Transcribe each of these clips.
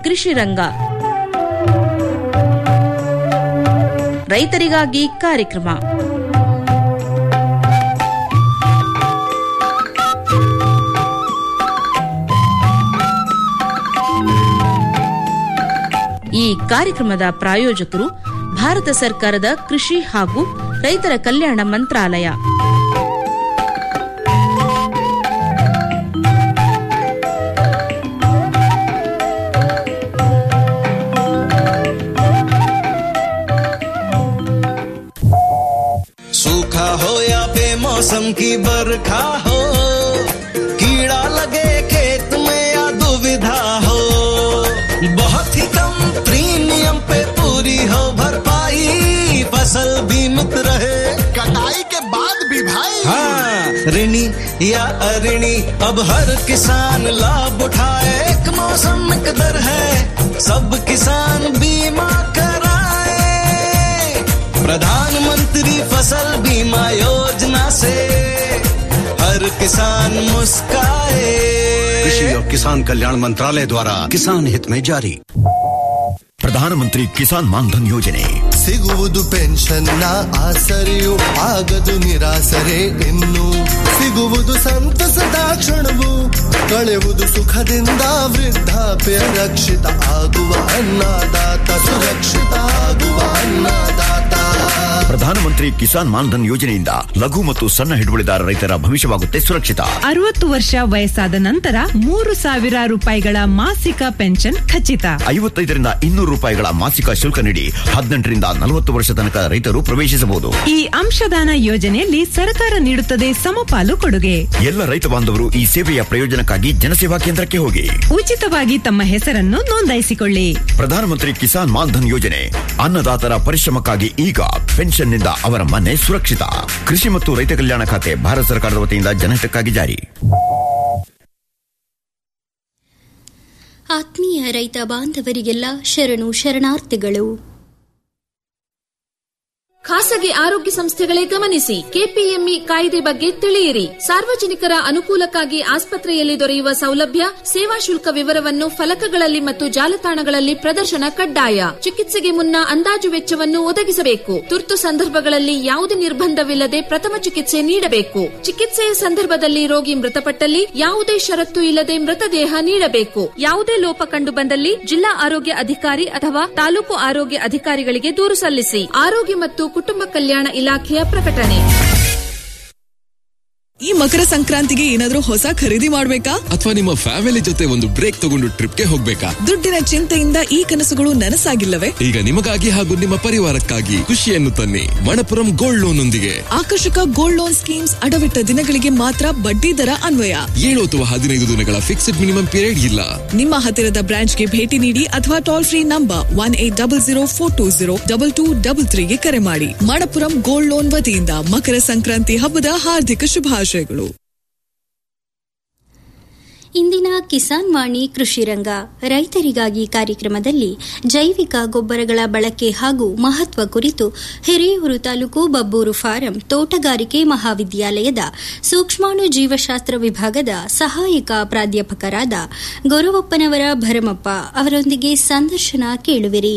ಕೃಷಿ ರಂಗ ರೈತರಿಗಾಗಿ ಕಾರ್ಯಕ್ರಮ ಈ ಕಾರ್ಯಕ್ರಮದ ಪ್ರಾಯೋಜಕರು ಭಾರತ ಸರ್ಕಾರದ ಕೃಷಿ ಹಾಗೂ ರೈತರ ಕಲ್ಯಾಣ ಮಂತ್ರಾಲಯ सूखा हो या बेमौसम की बरखा हो कीड़ा लगे खेत में या दुविधा हो बहुत ही कम प्रीमियम पे पूरी हो भरपाई फसल बीमित रहे कटाई के बाद भी भाई हाँ ऋणी या अऋणी अब हर किसान लाभ उठाए एक मौसम एक दर है सब किसान बीमा कराए प्रधानमंत्री फसल बीमा योजना से हर किसान मुस्काए कृषि और किसान कल्याण मंत्रालय द्वारा किसान हित में जारी ಪ್ರಧಾನಮಂತ್ರಿ ಕಿಸಾನ್ ಮಾನ್ಧನ್ ಯೋಜನೆ ಸಿಗುವುದು ಪೆನ್ಷನ್ನ ಆಸರೆಯು ಆಗದು ನಿರಾಸರೆ ಇನ್ನು ಸಿಗುವುದು ಸಂತಸದ ಕ್ಷಣವು ಕಳೆಯುವುದು ಸುಖದಿಂದ ವೃದ್ಧಾಪ್ಯ ರಕ್ಷಿತ ಆಗುವ ಅನ್ನದಾತ ಸುರಕ್ಷಿತ ಆಗುವ ಅನ್ನದಾತ ಪ್ರಧಾನಮಂತ್ರಿ ಕಿಸಾನ್ ಮಾನ್ಧನ್ ಯೋಜನೆಯಿಂದ ಲಘು ಮತ್ತು ಸಣ್ಣ ಹಿಡುವಳಿದಾರ ರೈತರ ಭವಿಷ್ಯವಾಗುತ್ತೆ ಸುರಕ್ಷಿತ ಅರವತ್ತು ವರ್ಷ ವಯಸ್ಸಾದ ನಂತರ ಮೂರು ಸಾವಿರ ರೂಪಾಯಿಗಳ ಮಾಸಿಕ ಪೆನ್ಷನ್ ಖಚಿತ ಐವತ್ತೈದರಿಂದ ಇನ್ನೂರು ರೂಪಾಯಿಗಳ ಮಾಸಿಕ ಶುಲ್ಕ ನೀಡಿ ಹದಿನೆಂಟರಿಂದ ನಲವತ್ತು ವರ್ಷ ತನಕ ರೈತರು ಪ್ರವೇಶಿಸಬಹುದು ಈ ಅಂಶದಾನ ಯೋಜನೆಯಲ್ಲಿ ಸರ್ಕಾರ ನೀಡುತ್ತದೆ ಸಮಪಾಲು ಕೊಡುಗೆ ಎಲ್ಲ ರೈತ ಬಾಂಧವರು ಈ ಸೇವೆಯ ಪ್ರಯೋಜನಕ್ಕಾಗಿ ಜನಸೇವಾ ಕೇಂದ್ರಕ್ಕೆ ಹೋಗಿ ಉಚಿತವಾಗಿ ತಮ್ಮ ಹೆಸರನ್ನು ನೋಂದಾಯಿಸಿಕೊಳ್ಳಿ ಪ್ರಧಾನಮಂತ್ರಿ ಕಿಸಾನ್ ಮಾನ್ಧನ್ ಯೋಜನೆ ಅನ್ನದಾತರ ಪರಿಶ್ರಮಕ್ಕಾಗಿ ಈಗ ಪೆನ್ಷನ್ನಿಂದ ಅವರ ಮನೆ ಸುರಕ್ಷಿತ ಕೃಷಿ ಮತ್ತು ರೈತ ಕಲ್ಯಾಣ ಖಾತೆ ಭಾರತ ಸರ್ಕಾರದ ವತಿಯಿಂದ ಜನಹಿತಕ್ಕಾಗಿ ಜಾರಿ ಆತ್ಮೀಯ ರೈತ ಬಾಂಧವರಿಗೆಲ್ಲ ಶರಣು ಶರಣಾರ್ಥಿಗಳು ಖಾಸಗಿ ಆರೋಗ್ಯ ಸಂಸ್ಥೆಗಳೇ ಗಮನಿಸಿ ಕೆಪಿಎಂಇ ಕಾಯ್ದೆ ಬಗ್ಗೆ ತಿಳಿಯಿರಿ ಸಾರ್ವಜನಿಕರ ಅನುಕೂಲಕ್ಕಾಗಿ ಆಸ್ಪತ್ರೆಯಲ್ಲಿ ದೊರೆಯುವ ಸೌಲಭ್ಯ ಸೇವಾ ಶುಲ್ಕ ವಿವರವನ್ನು ಫಲಕಗಳಲ್ಲಿ ಮತ್ತು ಜಾಲತಾಣಗಳಲ್ಲಿ ಪ್ರದರ್ಶನ ಕಡ್ಡಾಯ ಚಿಕಿತ್ಸೆಗೆ ಮುನ್ನ ಅಂದಾಜು ವೆಚ್ಚವನ್ನು ಒದಗಿಸಬೇಕು ತುರ್ತು ಸಂದರ್ಭಗಳಲ್ಲಿ ಯಾವುದೇ ನಿರ್ಬಂಧವಿಲ್ಲದೆ ಪ್ರಥಮ ಚಿಕಿತ್ಸೆ ನೀಡಬೇಕು ಚಿಕಿತ್ಸೆಯ ಸಂದರ್ಭದಲ್ಲಿ ರೋಗಿ ಮೃತಪಟ್ಟಲ್ಲಿ ಯಾವುದೇ ಷರತ್ತು ಇಲ್ಲದೆ ಮೃತದೇಹ ನೀಡಬೇಕು ಯಾವುದೇ ಲೋಪ ಕಂಡು ಬಂದಲ್ಲಿ ಜಿಲ್ಲಾ ಆರೋಗ್ಯ ಅಧಿಕಾರಿ ಅಥವಾ ತಾಲೂಕು ಆರೋಗ್ಯ ಅಧಿಕಾರಿಗಳಿಗೆ ದೂರು ಸಲ್ಲಿಸಿ ಆರೋಗ್ಯ ಮತ್ತು ಕುಟುಂಬ ಕಲ್ಯಾಣ ಇಲಾಖೆಯ ಪ್ರಕಟಣೆ ಈ ಮಕರ ಸಂಕ್ರಾಂತಿಗೆ ಏನಾದ್ರೂ ಹೊಸ ಖರೀದಿ ಮಾಡ್ಬೇಕಾ ಅಥವಾ ನಿಮ್ಮ ಫ್ಯಾಮಿಲಿ ಜೊತೆ ಒಂದು ಬ್ರೇಕ್ ತಗೊಂಡು ಟ್ರಿಪ್ಗೆ ಹೋಗ್ಬೇಕಾ ದುಡ್ಡಿನ ಚಿಂತೆಯಿಂದ ಈ ಕನಸುಗಳು ನನಸಾಗಿಲ್ಲವೇ ಈಗ ನಿಮಗಾಗಿ ಹಾಗೂ ನಿಮ್ಮ ಪರಿವಾರಕ್ಕಾಗಿ ಖುಷಿಯನ್ನು ತನ್ನಿ ಮಣಪುರಂ ಗೋಲ್ಡ್ ಲೋನ್ ಒಂದಿಗೆ ಆಕರ್ಷಕ ಗೋಲ್ಡ್ ಲೋನ್ ಸ್ಕೀಮ್ಸ್ ಅಡವಿಟ್ಟ ದಿನಗಳಿಗೆ ಮಾತ್ರ ಬಡ್ಡಿ ದರ ಅನ್ವಯ ಏಳು ಅಥವಾ ಹದಿನೈದು ದಿನಗಳ ಫಿಕ್ಸ್ಡ್ ಮಿನಿಮಮ್ ಪೀರಿಯಡ್ ಇಲ್ಲ ನಿಮ್ಮ ಹತ್ತಿರದ ಬ್ರಾಂಚ್ಗೆ ಭೇಟಿ ನೀಡಿ ಅಥವಾ toll free number one eight double zero four two zero double two double ತ್ರೀಗೆ ಕರೆ ಮಾಡಿ ಮಣಪುರಂ ಗೋಲ್ಡ್ ಲೋನ್ ವತಿಯಿಂದ ಮಕರ ಸಂಕ್ರಾಂತಿ ಹಬ್ಬದ ಹಾರ್ದಿಕ ಶುಭಾಶಯಗಳು ಇಂದಿನ ಕಿಸಾನ್ ವಾಣಿ ಕೃಷಿ ರಂಗ ರೈತರಿಗಾಗಿ ಕಾರ್ಯಕ್ರಮದಲ್ಲಿ ಜೈವಿಕ ಗೊಬ್ಬರಗಳ ಬಳಕೆ ಹಾಗೂ ಮಹತ್ವ ಕುರಿತು ಹಿರಿಯೂರು ತಾಲೂಕು ಬಬ್ಬೂರು ಫಾರಂ ತೋಟಗಾರಿಕೆ ಮಹಾವಿದ್ಯಾಲಯದ ಸೂಕ್ಷ್ಮಾಣು ಜೀವಶಾಸ್ತ್ರ ವಿಭಾಗದ ಸಹಾಯಕ ಪ್ರಾಧ್ಯಾಪಕರಾದ ಗೊರವಪ್ಪನವರ ಭರಮಪ್ಪ ಅವರೊಂದಿಗೆ ಸಂದರ್ಶನ ಕೇಳುವಿರಿ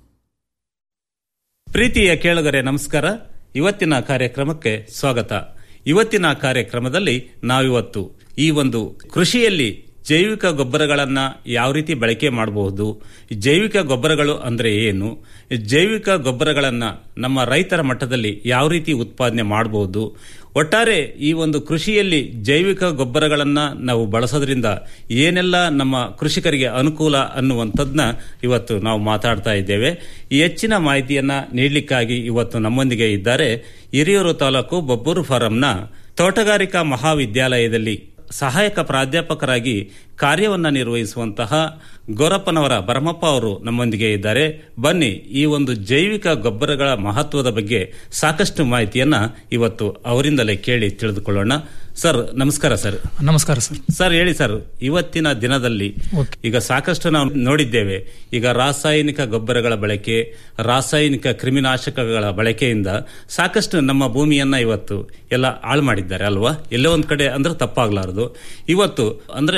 ಪ್ರೀತಿಯ ಕೇಳುಗರೆ ನಮಸ್ಕಾರ ಇವತ್ತಿನ ಕಾರ್ಯಕ್ರಮಕ್ಕೆ ಸ್ವಾಗತ ಇವತ್ತಿನ ಕಾರ್ಯಕ್ರಮದಲ್ಲಿ ನಾವಿವತ್ತು ಈ ಒಂದು ಕೃಷಿಯಲ್ಲಿ ಜೈವಿಕ ಗೊಬ್ಬರಗಳನ್ನು ಯಾವ ರೀತಿ ಬಳಕೆ ಮಾಡಬಹುದು ಜೈವಿಕ ಗೊಬ್ಬರಗಳು ಅಂದರೆ ಏನು ಜೈವಿಕ ಗೊಬ್ಬರಗಳನ್ನು ನಮ್ಮ ರೈತರ ಮಟ್ಟದಲ್ಲಿ ಯಾವ ರೀತಿ ಉತ್ಪಾದನೆ ಮಾಡಬಹುದು ಒಟ್ಟಾರೆ ಈ ಒಂದು ಕೃಷಿಯಲ್ಲಿ ಜೈವಿಕ ಗೊಬ್ಬರಗಳನ್ನು ನಾವು ಬಳಸೋದ್ರಿಂದ ಏನೆಲ್ಲ ನಮ್ಮ ಕೃಷಿಕರಿಗೆ ಅನುಕೂಲ ಅನ್ನುವಂಥದ್ದನ್ನ ಇವತ್ತು ನಾವು ಮಾತಾಡ್ತಾ ಇದ್ದೇವೆ ಈ ಹೆಚ್ಚಿನ ಮಾಹಿತಿಯನ್ನ ನೀಡಲಿಕ್ಕಾಗಿ ಇವತ್ತು ನಮ್ಮೊಂದಿಗೆ ಇದ್ದಾರೆ ಹಿರಿಯೂರು ತಾಲೂಕು ಬಬ್ಬೂರು ಫಾರಂನ ತೋಟಗಾರಿಕಾ ಮಹಾವಿದ್ಯಾಲಯದಲ್ಲಿ ಸಹಾಯಕ ಪ್ರಾಧ್ಯಾಪಕರಾಗಿ ಕಾರ್ಯವನ್ನ ನಿರ್ವಹಿಸುವಂತಹ ಗೋರಪ್ಪನವರ ಭರಮಪ್ಪ ಅವರು ನಮ್ಮೊಂದಿಗೆ ಇದ್ದಾರೆ ಬನ್ನಿ ಈ ಒಂದು ಜೈವಿಕ ಗೊಬ್ಬರಗಳ ಮಹತ್ವದ ಬಗ್ಗೆ ಸಾಕಷ್ಟು ಮಾಹಿತಿಯನ್ನ ಇವತ್ತು ಅವರಿಂದಲೇ ಕೇಳಿ ತಿಳಿದುಕೊಳ್ಳೋಣ ಸರ್ ನಮಸ್ಕಾರ ಸರ್ ನಮಸ್ಕಾರ ಸರ್ ಸರ್ ಹೇಳಿ ಸರ್ ಇವತ್ತಿನ ದಿನದಲ್ಲಿ ಈಗ ಸಾಕಷ್ಟು ನಾವು ನೋಡಿದ್ದೇವೆ ಈಗ ರಾಸಾಯನಿಕ ಗೊಬ್ಬರಗಳ ಬಳಕೆ ರಾಸಾಯನಿಕ ಕ್ರಿಮಿನಾಶಕಗಳ ಬಳಕೆಯಿಂದ ಸಾಕಷ್ಟು ನಮ್ಮ ಭೂಮಿಯನ್ನ ಇವತ್ತು ಎಲ್ಲ ಹಾಳು ಮಾಡಿದ್ದಾರೆ ಅಲ್ವಾ ಎಲ್ಲೋ ಒಂದ್ ಕಡೆ ಅಂದ್ರೆ ತಪ್ಪಾಗ್ಲಾರದು ಇವತ್ತು ಅಂದ್ರೆ ಮಣ್ಣಿನ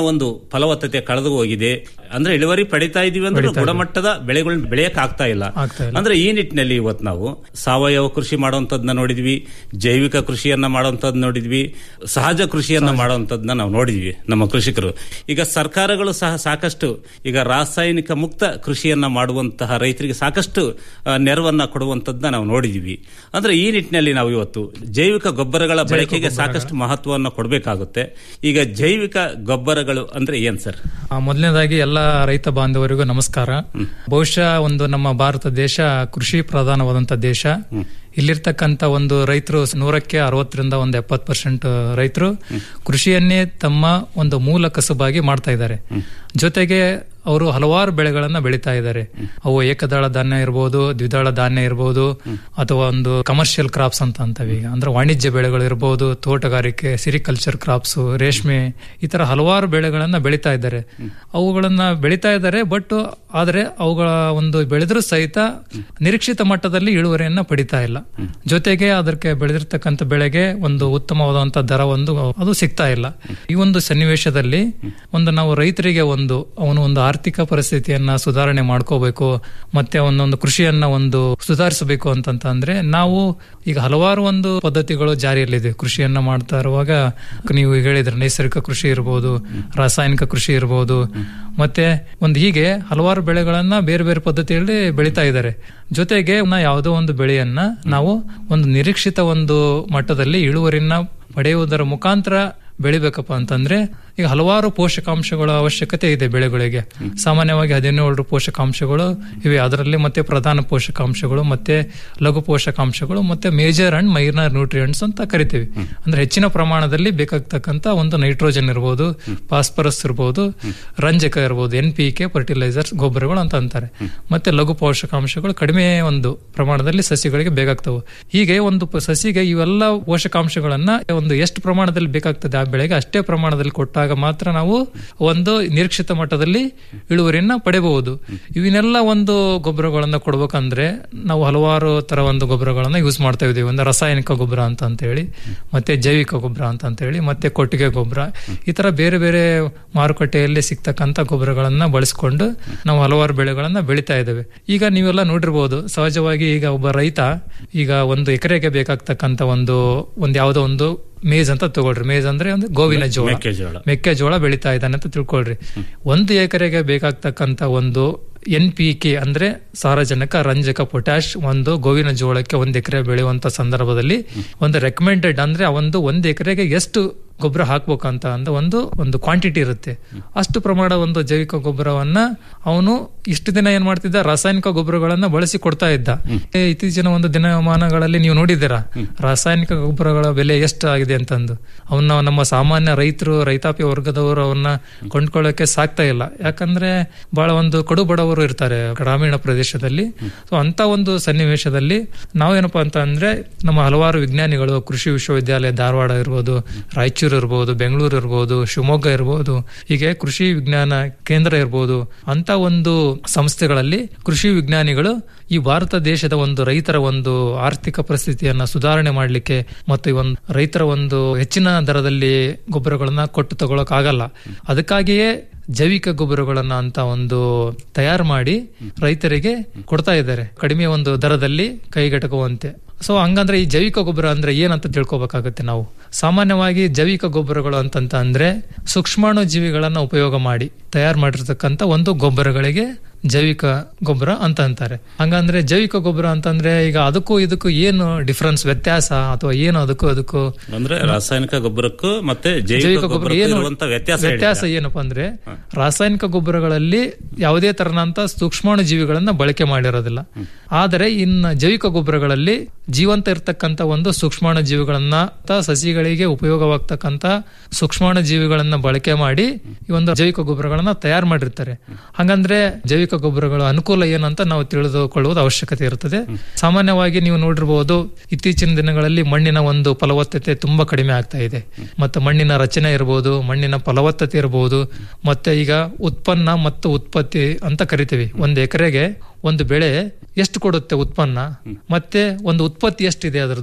ಒಂದು ಫಲವತ್ತತೆ ಕಳೆದು ಹೋಗಿದೆ ಅಂದ್ರೆ ಇಳುವರಿ ಪಡಿತಾ ಇದೀವಿ ಅಂದ್ರೆ ಪಡಿತಾ ಇದೀವಿ. ಗುಣಮಟ್ಟದ ಬೆಳೆಗಳನ್ನ ಬೆಳೆಯಕ್ ಆಗ್ತಾ ಇಲ್ಲ ಆಗ್ತಾ ಇಲ್ಲ. ಅಂದ್ರೆ ಈ ನಿಟ್ಟಿನಲ್ಲಿ ಇವತ್ತು ನಾವು ಸಾವಯವ ಕೃಷಿ ಮಾಡುವಂತದ್ನ ನೋಡಿದ್ವಿ ಜೈವಿಕ ಕೃಷಿಯನ್ನ ಮಾಡುವಂತದ್ ನೋಡಿದ್ವಿ ಸಹಜ ಕೃಷಿಯನ್ನ ಮಾಡುವಂತದ್ನ ನಾವು ನೋಡಿದ್ವಿ ನಮ್ಮ ಕೃಷಿಕರು ಈಗ ಸರ್ಕಾರಗಳು ಸಹ ಸಾಕಷ್ಟು ಈಗ ರಾಸಾಯನಿಕ ಮುಕ್ತ ಕೃಷಿಯನ್ನ ಮಾಡುವಂತಹ ರೈತರಿಗೆ ಸಾಕಷ್ಟು ಆ, ನೆರವನ್ನ ಕೊಡುವಂತದ್ನ ನಾವು ನೋಡಿದ್ವಿ ಅಂದ್ರೆ ಈ ನಿಟ್ಟಿನಲ್ಲಿ ನಾವು ಇವತ್ತು ಜೈವಿಕ ಗೊಬ್ಬರಗಳ ಬಳಕೆಗೆ ಸಾಕಷ್ಟು ಮಹತ್ವವನ್ನು ಕೊಡಬೇಕಾಗುತ್ತೆ ಈಗ ಜೈವಿಕ ಗೊಬ್ಬರಗಳು ಅಂದ್ರೆ ಏನ್ ಸರ್ ಆ, ಮೊದಲನೇದಾಗಿ ಎಲ್ಲ ರೈತ ಬಾಂಧವರಿಗೂ ನಮಸ್ಕಾರ ಬಹುಶಃ ಒಂದು ನಮ್ಮ ಭಾರತ ದೇಶ ಕೃಷಿ ಪ್ರಧಾನವಾದಂತ ದೇಶ ಇಲ್ಲಿರ್ತಕ್ಕಂಥ ಒಂದು ರೈತರು ನೂರಕ್ಕೆ ಅರವತ್ತರಿಂದ ಒಂದು ಎಪ್ಪತ್ತು ಪರ್ಸೆಂಟ್ ರೈತರು ಕೃಷಿಯನ್ನೇ ತಮ್ಮ ಒಂದು ಮೂಲ ಕಸುಬಾಗಿ ಮಾಡ್ತಾ ಇದ್ದಾರೆ ಜೊತೆಗೆ ಅವರು ಹಲವಾರು ಬೆಳೆಗಳನ್ನ ಬೆಳೀತಾ ಇದ್ದಾರೆ ಅವು ಏಕದಳ ಧಾನ್ಯ ಇರಬಹುದು ದ್ವಿದಳ ಧಾನ್ಯ ಇರಬಹುದು ಅಥವಾ ಒಂದು ಕಮರ್ಷಿಯಲ್ ಕ್ರಾಪ್ಸ್ ಅಂತ ಅಂತವೆ ಈಗ ಅಂದ್ರೆ ವಾಣಿಜ್ಯ ಬೆಳೆಗಳು ಇರಬಹುದು ತೋಟಗಾರಿಕೆ ಸಿರಿಕಲ್ಚರ್ ಕ್ರಾಪ್ಸ್ ರೇಷ್ಮೆ ಈ ತರ ಹಲವಾರು ಬೆಳೆಗಳನ್ನ ಬೆಳೀತಾ ಇದ್ದಾರೆ ಅವುಗಳನ್ನ ಬೆಳೀತಾ ಇದ್ದಾರೆ ಬಟ್ ಆದ್ರೆ ಅವುಗಳ ಒಂದು ಬೆಳೆದ್ರೂ ಸಹಿತ ನಿರೀಕ್ಷಿತ ಮಟ್ಟದಲ್ಲಿ ಇಳುವರಿಯನ್ನ ಪಡಿತಾ ಇಲ್ಲ ಜೊತೆಗೆ ಅದಕ್ಕೆ ಬೆಳೆದಿರ್ತಕ್ಕಂಥ ಬೆಳೆಗೆ ಒಂದು ಉತ್ತಮವಾದಂತ ದರ ಒಂದು ಅದು ಸಿಗ್ತಾ ಇಲ್ಲ ಈ ಒಂದು ಸನ್ನಿವೇಶದಲ್ಲಿ ಒಂದು ನಾವು ರೈತರಿಗೆ ಒಂದು ಅವನು ಒಂದು ಆರ್ಥಿಕ ಪರಿಸ್ಥಿತಿಯನ್ನ ಸುಧಾರಣೆ ಮಾಡ್ಕೋಬೇಕು ಮತ್ತೆ ಅವನೊಂದು ಕೃಷಿಯನ್ನ ಒಂದು ಸುಧಾರಿಸಬೇಕು ಅಂತಂತ ಅಂದ್ರೆ ನಾವು ಈಗ ಹಲವಾರು ಒಂದು ಪದ್ಧತಿಗಳು ಜಾರಿಯಲ್ಲಿದೆ ಕೃಷಿಯನ್ನ ಮಾಡ್ತಾ ಇರುವಾಗ ನೀವು ಈಗ ಹೇಳಿದ್ರೆ ನೈಸರ್ಗಿಕ ಕೃಷಿ ಇರಬಹುದು ರಾಸಾಯನಿಕ ಕೃಷಿ ಇರಬಹುದು ಮತ್ತೆ ಒಂದು ಹೀಗೆ ಹಲವಾರು ಬೆಳೆಗಳನ್ನ ಬೇರೆ ಬೇರೆ ಪದ್ಧತಿಯಲ್ಲಿ ಬೆಳೀತಾ ಇದ್ದಾರೆ ಜೊತೆಗೆ ನ ಯಾವುದೋ ಒಂದು ಬೆಳೆಯನ್ನ ನಾವು ಒಂದು ನಿರೀಕ್ಷಿತ ಒಂದು ಮಟ್ಟದಲ್ಲಿ ಇಳುವರಿನ ಪಡೆಯುವುದರ ಮುಖಾಂತರ ಬೆಳಿಬೇಕಪ್ಪ ಅಂತಂದ್ರೆ ಈಗ ಹಲವಾರು ಪೋಷಕಾಂಶಗಳ ಅವಶ್ಯಕತೆ ಇದೆ ಬೆಳೆಗಳಿಗೆ ಸಾಮಾನ್ಯವಾಗಿ ಹದಿನೇಳು ಪೋಷಕಾಂಶಗಳು ಇವೆ ಅದರಲ್ಲಿ ಮತ್ತೆ ಪ್ರಧಾನ ಪೋಷಕಾಂಶಗಳು ಮತ್ತೆ ಲಘು ಪೋಷಕಾಂಶಗಳು ಮತ್ತೆ ಮೇಜರ್ ಅಂಡ್ ಮೈನರ್ ನ್ಯೂಟ್ರಿಯೆಂಟ್ಸ್ ಅಂತ ಕರಿತೀವಿ ಅಂದ್ರೆ ಹೆಚ್ಚಿನ ಪ್ರಮಾಣದಲ್ಲಿ ಬೇಕಾಗ್ತಕ್ಕಂತ ಒಂದು ನೈಟ್ರೋಜನ್ ಇರಬಹುದು ಫಾಸ್ಫರಸ್ ಇರಬಹುದು ರಂಜಕ ಇರಬಹುದು ಎನ್ ಪಿ ಕೆ ಫರ್ಟಿಲೈಸರ್ಸ್ ಗೊಬ್ಬರಗಳು ಅಂತ ಅಂತಾರೆ ಮತ್ತೆ ಲಘು ಪೋಷಕಾಂಶಗಳು ಕಡಿಮೆ ಒಂದು ಪ್ರಮಾಣದಲ್ಲಿ ಸಸಿಗಳಿಗೆ ಬೇಕಾಗ್ತವೆ ಹೀಗೆ ಒಂದು ಪ- ಸಸಿಗೆ ಇವೆಲ್ಲ ಪೋಷಕಾಂಶಗಳನ್ನ ಒಂದು ಎಷ್ಟು ಪ್ರಮಾಣದಲ್ಲಿ ಬೇಕಾಗ್ತದೆ ಆ ಬೆಳೆಗೆ ಅಷ್ಟೇ ಪ್ರಮಾಣದಲ್ಲಿ ಕೊಟ್ಟಾಗ ಮಾತ್ರ ನಾವು ಒಂದು ನಿರೀಕ್ಷಿತ ಮಟ್ಟದಲ್ಲಿ ಇಳುವರಿಯನ್ನ ಪಡೆಯಬಹುದು ಇವನ್ನೆಲ್ಲ ಒಂದು ಗೊಬ್ಬರಗಳನ್ನ ಕೊಡ್ಬೇಕಂದ್ರೆ ನಾವು ಹಲವಾರು ತರ ಒಂದು ಗೊಬ್ಬರಗಳನ್ನ ಯೂಸ್ ಮಾಡ್ತಾ ಇದೀವಿ ಒಂದು ರಾಸಾಯನಿಕ ಗೊಬ್ಬರ ಅಂತ ಅಂತ ಹೇಳಿ ಮತ್ತೆ ಜೈವಿಕ ಗೊಬ್ಬರ ಅಂತ ಅಂತ ಹೇಳಿ ಮತ್ತೆ ಕೊಟ್ಟಿಗೆ ಗೊಬ್ಬರ ಈ ತರ ಬೇರೆ ಬೇರೆ ಮಾರುಕಟ್ಟೆಯಲ್ಲಿ ಸಿಗ್ತಕ್ಕಂತ ಗೊಬ್ಬರಗಳನ್ನ ಬಳಸಿಕೊಂಡು ನಾವು ಹಲವಾರು ಬೆಳೆಗಳನ್ನ ಬೆಳಿತಾ ಇದ್ದೇವೆ ಈಗ ನೀವೆಲ್ಲ ನೋಡಿರ್ಬೋದು ಸಹಜವಾಗಿ ಈಗ ಒಬ್ಬ ರೈತ ಈಗ ಒಂದು ಎಕರೆಗೆ ಬೇಕಾಗ್ತಕ್ಕಂತ ಒಂದು ಒಂದು ಯಾವುದೋ ಒಂದು ಮೇಜ್ ಅಂತ ತಗೊಳ್ರಿ ಮೇಜ್ ಅಂದ್ರೆ ಒಂದು ಗೋವಿನ ಜೋಳ ಮೆಕ್ಕೆಜೋಳ. ಮೆಕ್ಕೆಜೋಳ ಬೆಳೀತಾ ಇದ್ದಾನೆ ಅಂತ ತಿಳ್ಕೊಳ್ರಿ ಒಂದು ಎಕರೆಗೆ ಬೇಕಾಗ್ತಕ್ಕಂತ ಒಂದು ಎನ್ ಪಿ ಕೆ ಅಂದ್ರೆ ಸಾರಜನಕ ರಂಜಕ ಪೊಟ್ಯಾಶ್ ಒಂದು ಗೋವಿನ ಜೋಳಕ್ಕೆ ಒಂದು ಎಕರೆ ಬೆಳೆಯುವಂತ ಸಂದರ್ಭದಲ್ಲಿ ಒಂದು ರೆಕಮೆಂಡೆಡ್ ಅಂದ್ರೆ ಆ ಒಂದು ಒಂದು ಎಕರೆಗೆ ಎಷ್ಟು ಗೊಬ್ಬರ ಹಾಕ್ಬೇಕಂತ ಅಂತ ಒಂದು ಒಂದು ಕ್ವಾಂಟಿಟಿ ಇರುತ್ತೆ ಅಷ್ಟು ಪ್ರಮಾಣ ಒಂದು ಜೈವಿಕ ಗೊಬ್ಬರವನ್ನ ಅವನು ಇಷ್ಟು ದಿನ ಏನ್ ಮಾಡ್ತಿದ್ದ ರಾಸಾಯನಿಕ ಗೊಬ್ಬರಗಳನ್ನ ಬಳಸಿ ಕೊಡ್ತಾ ಇದ್ದ ಏ, ಇತ್ತೀಚಿನ ಒಂದು ದಿನಮಾನಗಳಲ್ಲಿ ನೀವು ನೋಡಿದ್ದೀರಾ ರಾಸಾಯನಿಕ ಗೊಬ್ಬರಗಳ ಬೆಲೆ ಎಷ್ಟು ಆಗಿದೆ ಅಂತಂದು ಅವನ್ನ ನಮ್ಮ ಸಾಮಾನ್ಯ ರೈತರು ರೈತಾಪಿ ವರ್ಗದವರು ಅವನ್ನ ಕೊಂಡ್ಕೊಳ್ಳೋಕೆ ಸಾಕ್ತಾ ಇಲ್ಲ ಯಾಕಂದ್ರೆ ಬಹಳ ಒಂದು ಕಡು ಬಡವರು ಇರ್ತಾರೆ ಗ್ರಾಮೀಣ ಪ್ರದೇಶದಲ್ಲಿ ಸೊ ಅಂತ ಒಂದು ಸನ್ನಿವೇಶದಲ್ಲಿ ನಾವೇನಪ್ಪಾ ಅಂತ ಅಂದ್ರೆ ನಮ್ಮ ಹಲವಾರು ವಿಜ್ಞಾನಿಗಳು ಕೃಷಿ ವಿಶ್ವವಿದ್ಯಾಲಯ ಧಾರವಾಡ ಇರ್ಬೋದು ರಾಯಚೂರು ಇರ್ಬೋದು ಬೆಂಗಳೂರು ಇರ್ಬೋದು ಶಿವಮೊಗ್ಗ ಇರ್ಬೋದು ಹೀಗೆ ಕೃಷಿ ವಿಜ್ಞಾನ ಕೇಂದ್ರ ಇರ್ಬೋದು ಅಂತ ಒಂದು ಸಂಸ್ಥೆಗಳಲ್ಲಿ ಕೃಷಿ ವಿಜ್ಞಾನಿಗಳು ಈ ಭಾರತ ದೇಶದ ಒಂದು ರೈತರ ಒಂದು ಆರ್ಥಿಕ ಪರಿಸ್ಥಿತಿಯನ್ನ ಸುಧಾರಣೆ ಮಾಡಲಿಕ್ಕೆ ಮತ್ತು ಈ ಒಂದು ರೈತರ ಒಂದು ಹೆಚ್ಚಿನ ದರದಲ್ಲಿ ಗೊಬ್ಬರಗಳನ್ನ ಕೊಟ್ಟು ತಗೊಳಕ್ ಆಗಲ್ಲ ಅದಕ್ಕಾಗಿಯೇ ಜೈವಿಕ ಗೊಬ್ಬರಗಳನ್ನ ಅಂತ ಒಂದು ತಯಾರು ಮಾಡಿ ರೈತರಿಗೆ ಕೊಡ್ತಾ ಇದ್ದಾರೆ ಕಡಿಮೆ ಒಂದು ದರದಲ್ಲಿ ಕೈಗೆಟಕುವಂತೆ ಸೊ ಹಂಗಂದ್ರೆ ಈ ಜೈವಿಕ ಗೊಬ್ಬರ ಅಂದ್ರೆ ಏನಂತ ತಿಳ್ಕೊಬೇಕಾಗುತ್ತೆ ನಾವು ಸಾಮಾನ್ಯವಾಗಿ ಜೈವಿಕ ಗೊಬ್ಬರಗಳು ಅಂತಂತ ಅಂದ್ರೆ ಸೂಕ್ಷ್ಮಾಣು ಜೀವಿಗಳನ್ನ ಉಪಯೋಗ ಮಾಡಿ ತಯಾರು ಮಾಡಿರ್ತಕ್ಕಂಥ ಒಂದು ಗೊಬ್ಬರಗಳಿಗೆ ಜೈವಿಕ ಗೊಬ್ಬರ ಅಂತ ಅಂತಾರೆ ಹಂಗಂದ್ರೆ ಜೈವಿಕ ಗೊಬ್ಬರ ಅಂತಂದ್ರೆ ಈಗ ಅದಕ್ಕೂ ಇದಕ್ಕೂ ಏನು ಡಿಫ್ರೆನ್ಸ್ ವ್ಯತ್ಯಾಸ ಅಥವಾ ಏನು ಅದಕ್ಕೂ ಅದಕ್ಕೂ ಅಂದ್ರೆ ರಾಸಾಯನಿಕ ಗೊಬ್ಬರಕ್ಕೂ ಮತ್ತೆ ಜೈವಿಕ ಜೈವಿಕ ಗೊಬ್ಬರ ಗೊಬ್ಬರಕ್ಕೂ ಏನು ಇರುವಂತ ವ್ಯತ್ಯಾಸ ವ್ಯತ್ಯಾಸ ಹೇಳಿದ್ರಾ? ಏನಪ್ಪಾ ಅಂದ್ರೆ ರಾಸಾಯನಿಕ ಗೊಬ್ಬರಗಳಲ್ಲಿ ಯಾವುದೇ ತರನಂತ ಸೂಕ್ಷ್ಮಾಣು ಜೀವಿಗಳನ್ನ ಬಳಕೆ ಮಾಡಿರೋದಿಲ್ಲ ಆದರೆ ಇನ್ನು ಜೈವಿಕ ಗೊಬ್ಬರಗಳಲ್ಲಿ ಜೀವಂತ ಇರತಕ್ಕಂತ ಒಂದು ಸೂಕ್ಷ್ಮಾಣು ಜೀವಿಗಳನ್ನ ತ- ಸಸಿಗಳಿಗೆ ಉಪಯೋಗವಾಗ್ತಕ್ಕಂತ ಸೂಕ್ಷ್ಮಾಣು ಜೀವಿಗಳನ್ನ ಬಳಕೆ ಮಾಡಿ ಈ ಒಂದು ಜೈವಿಕ ಗೊಬ್ಬರಗಳನ್ನ ತಯಾರು ಮಾಡಿರ್ತಾರೆ ಹಂಗಂದ್ರೆ ಜೈವಿಕ ಗೊಬ್ಬರಗಳ ಅನುಕೂಲ ಏನಂತ ನಾವು ತಿಳಿದುಕೊಳ್ಳುವುದು ಅವಶ್ಯಕತೆ ಇರುತ್ತದೆ ಸಾಮಾನ್ಯವಾಗಿ ನೀವು ನೋಡಿರಬಹುದು ಇತ್ತೀಚಿನ ದಿನಗಳಲ್ಲಿ ಮಣ್ಣಿನ ಒಂದು ಫಲವತ್ತತೆ ತುಂಬಾ ಕಡಿಮೆ ಆಗ್ತಾ ಇದೆ ಮತ್ತೆ ಮಣ್ಣಿನ ರಚನೆ ಇರಬಹುದು ಮಣ್ಣಿನ ಫಲವತ್ತತೆ ಇರಬಹುದು ಮತ್ತೆ ಈಗ ಉತ್ಪನ್ನ ಮತ್ತು ಉತ್ಪತ್ತಿ ಅಂತ ಕರಿತೀವಿ ಒಂದು ಎಕರೆಗೆ ಒಂದು ಬೆಳೆ ಎಷ್ಟು ಕೊಡುತ್ತೆ ಉತ್ಪನ್ನ ಮತ್ತೆ ಒಂದು ಉತ್ಪತ್ತಿ ಎಷ್ಟಿದೆ ಅದರದ್ದು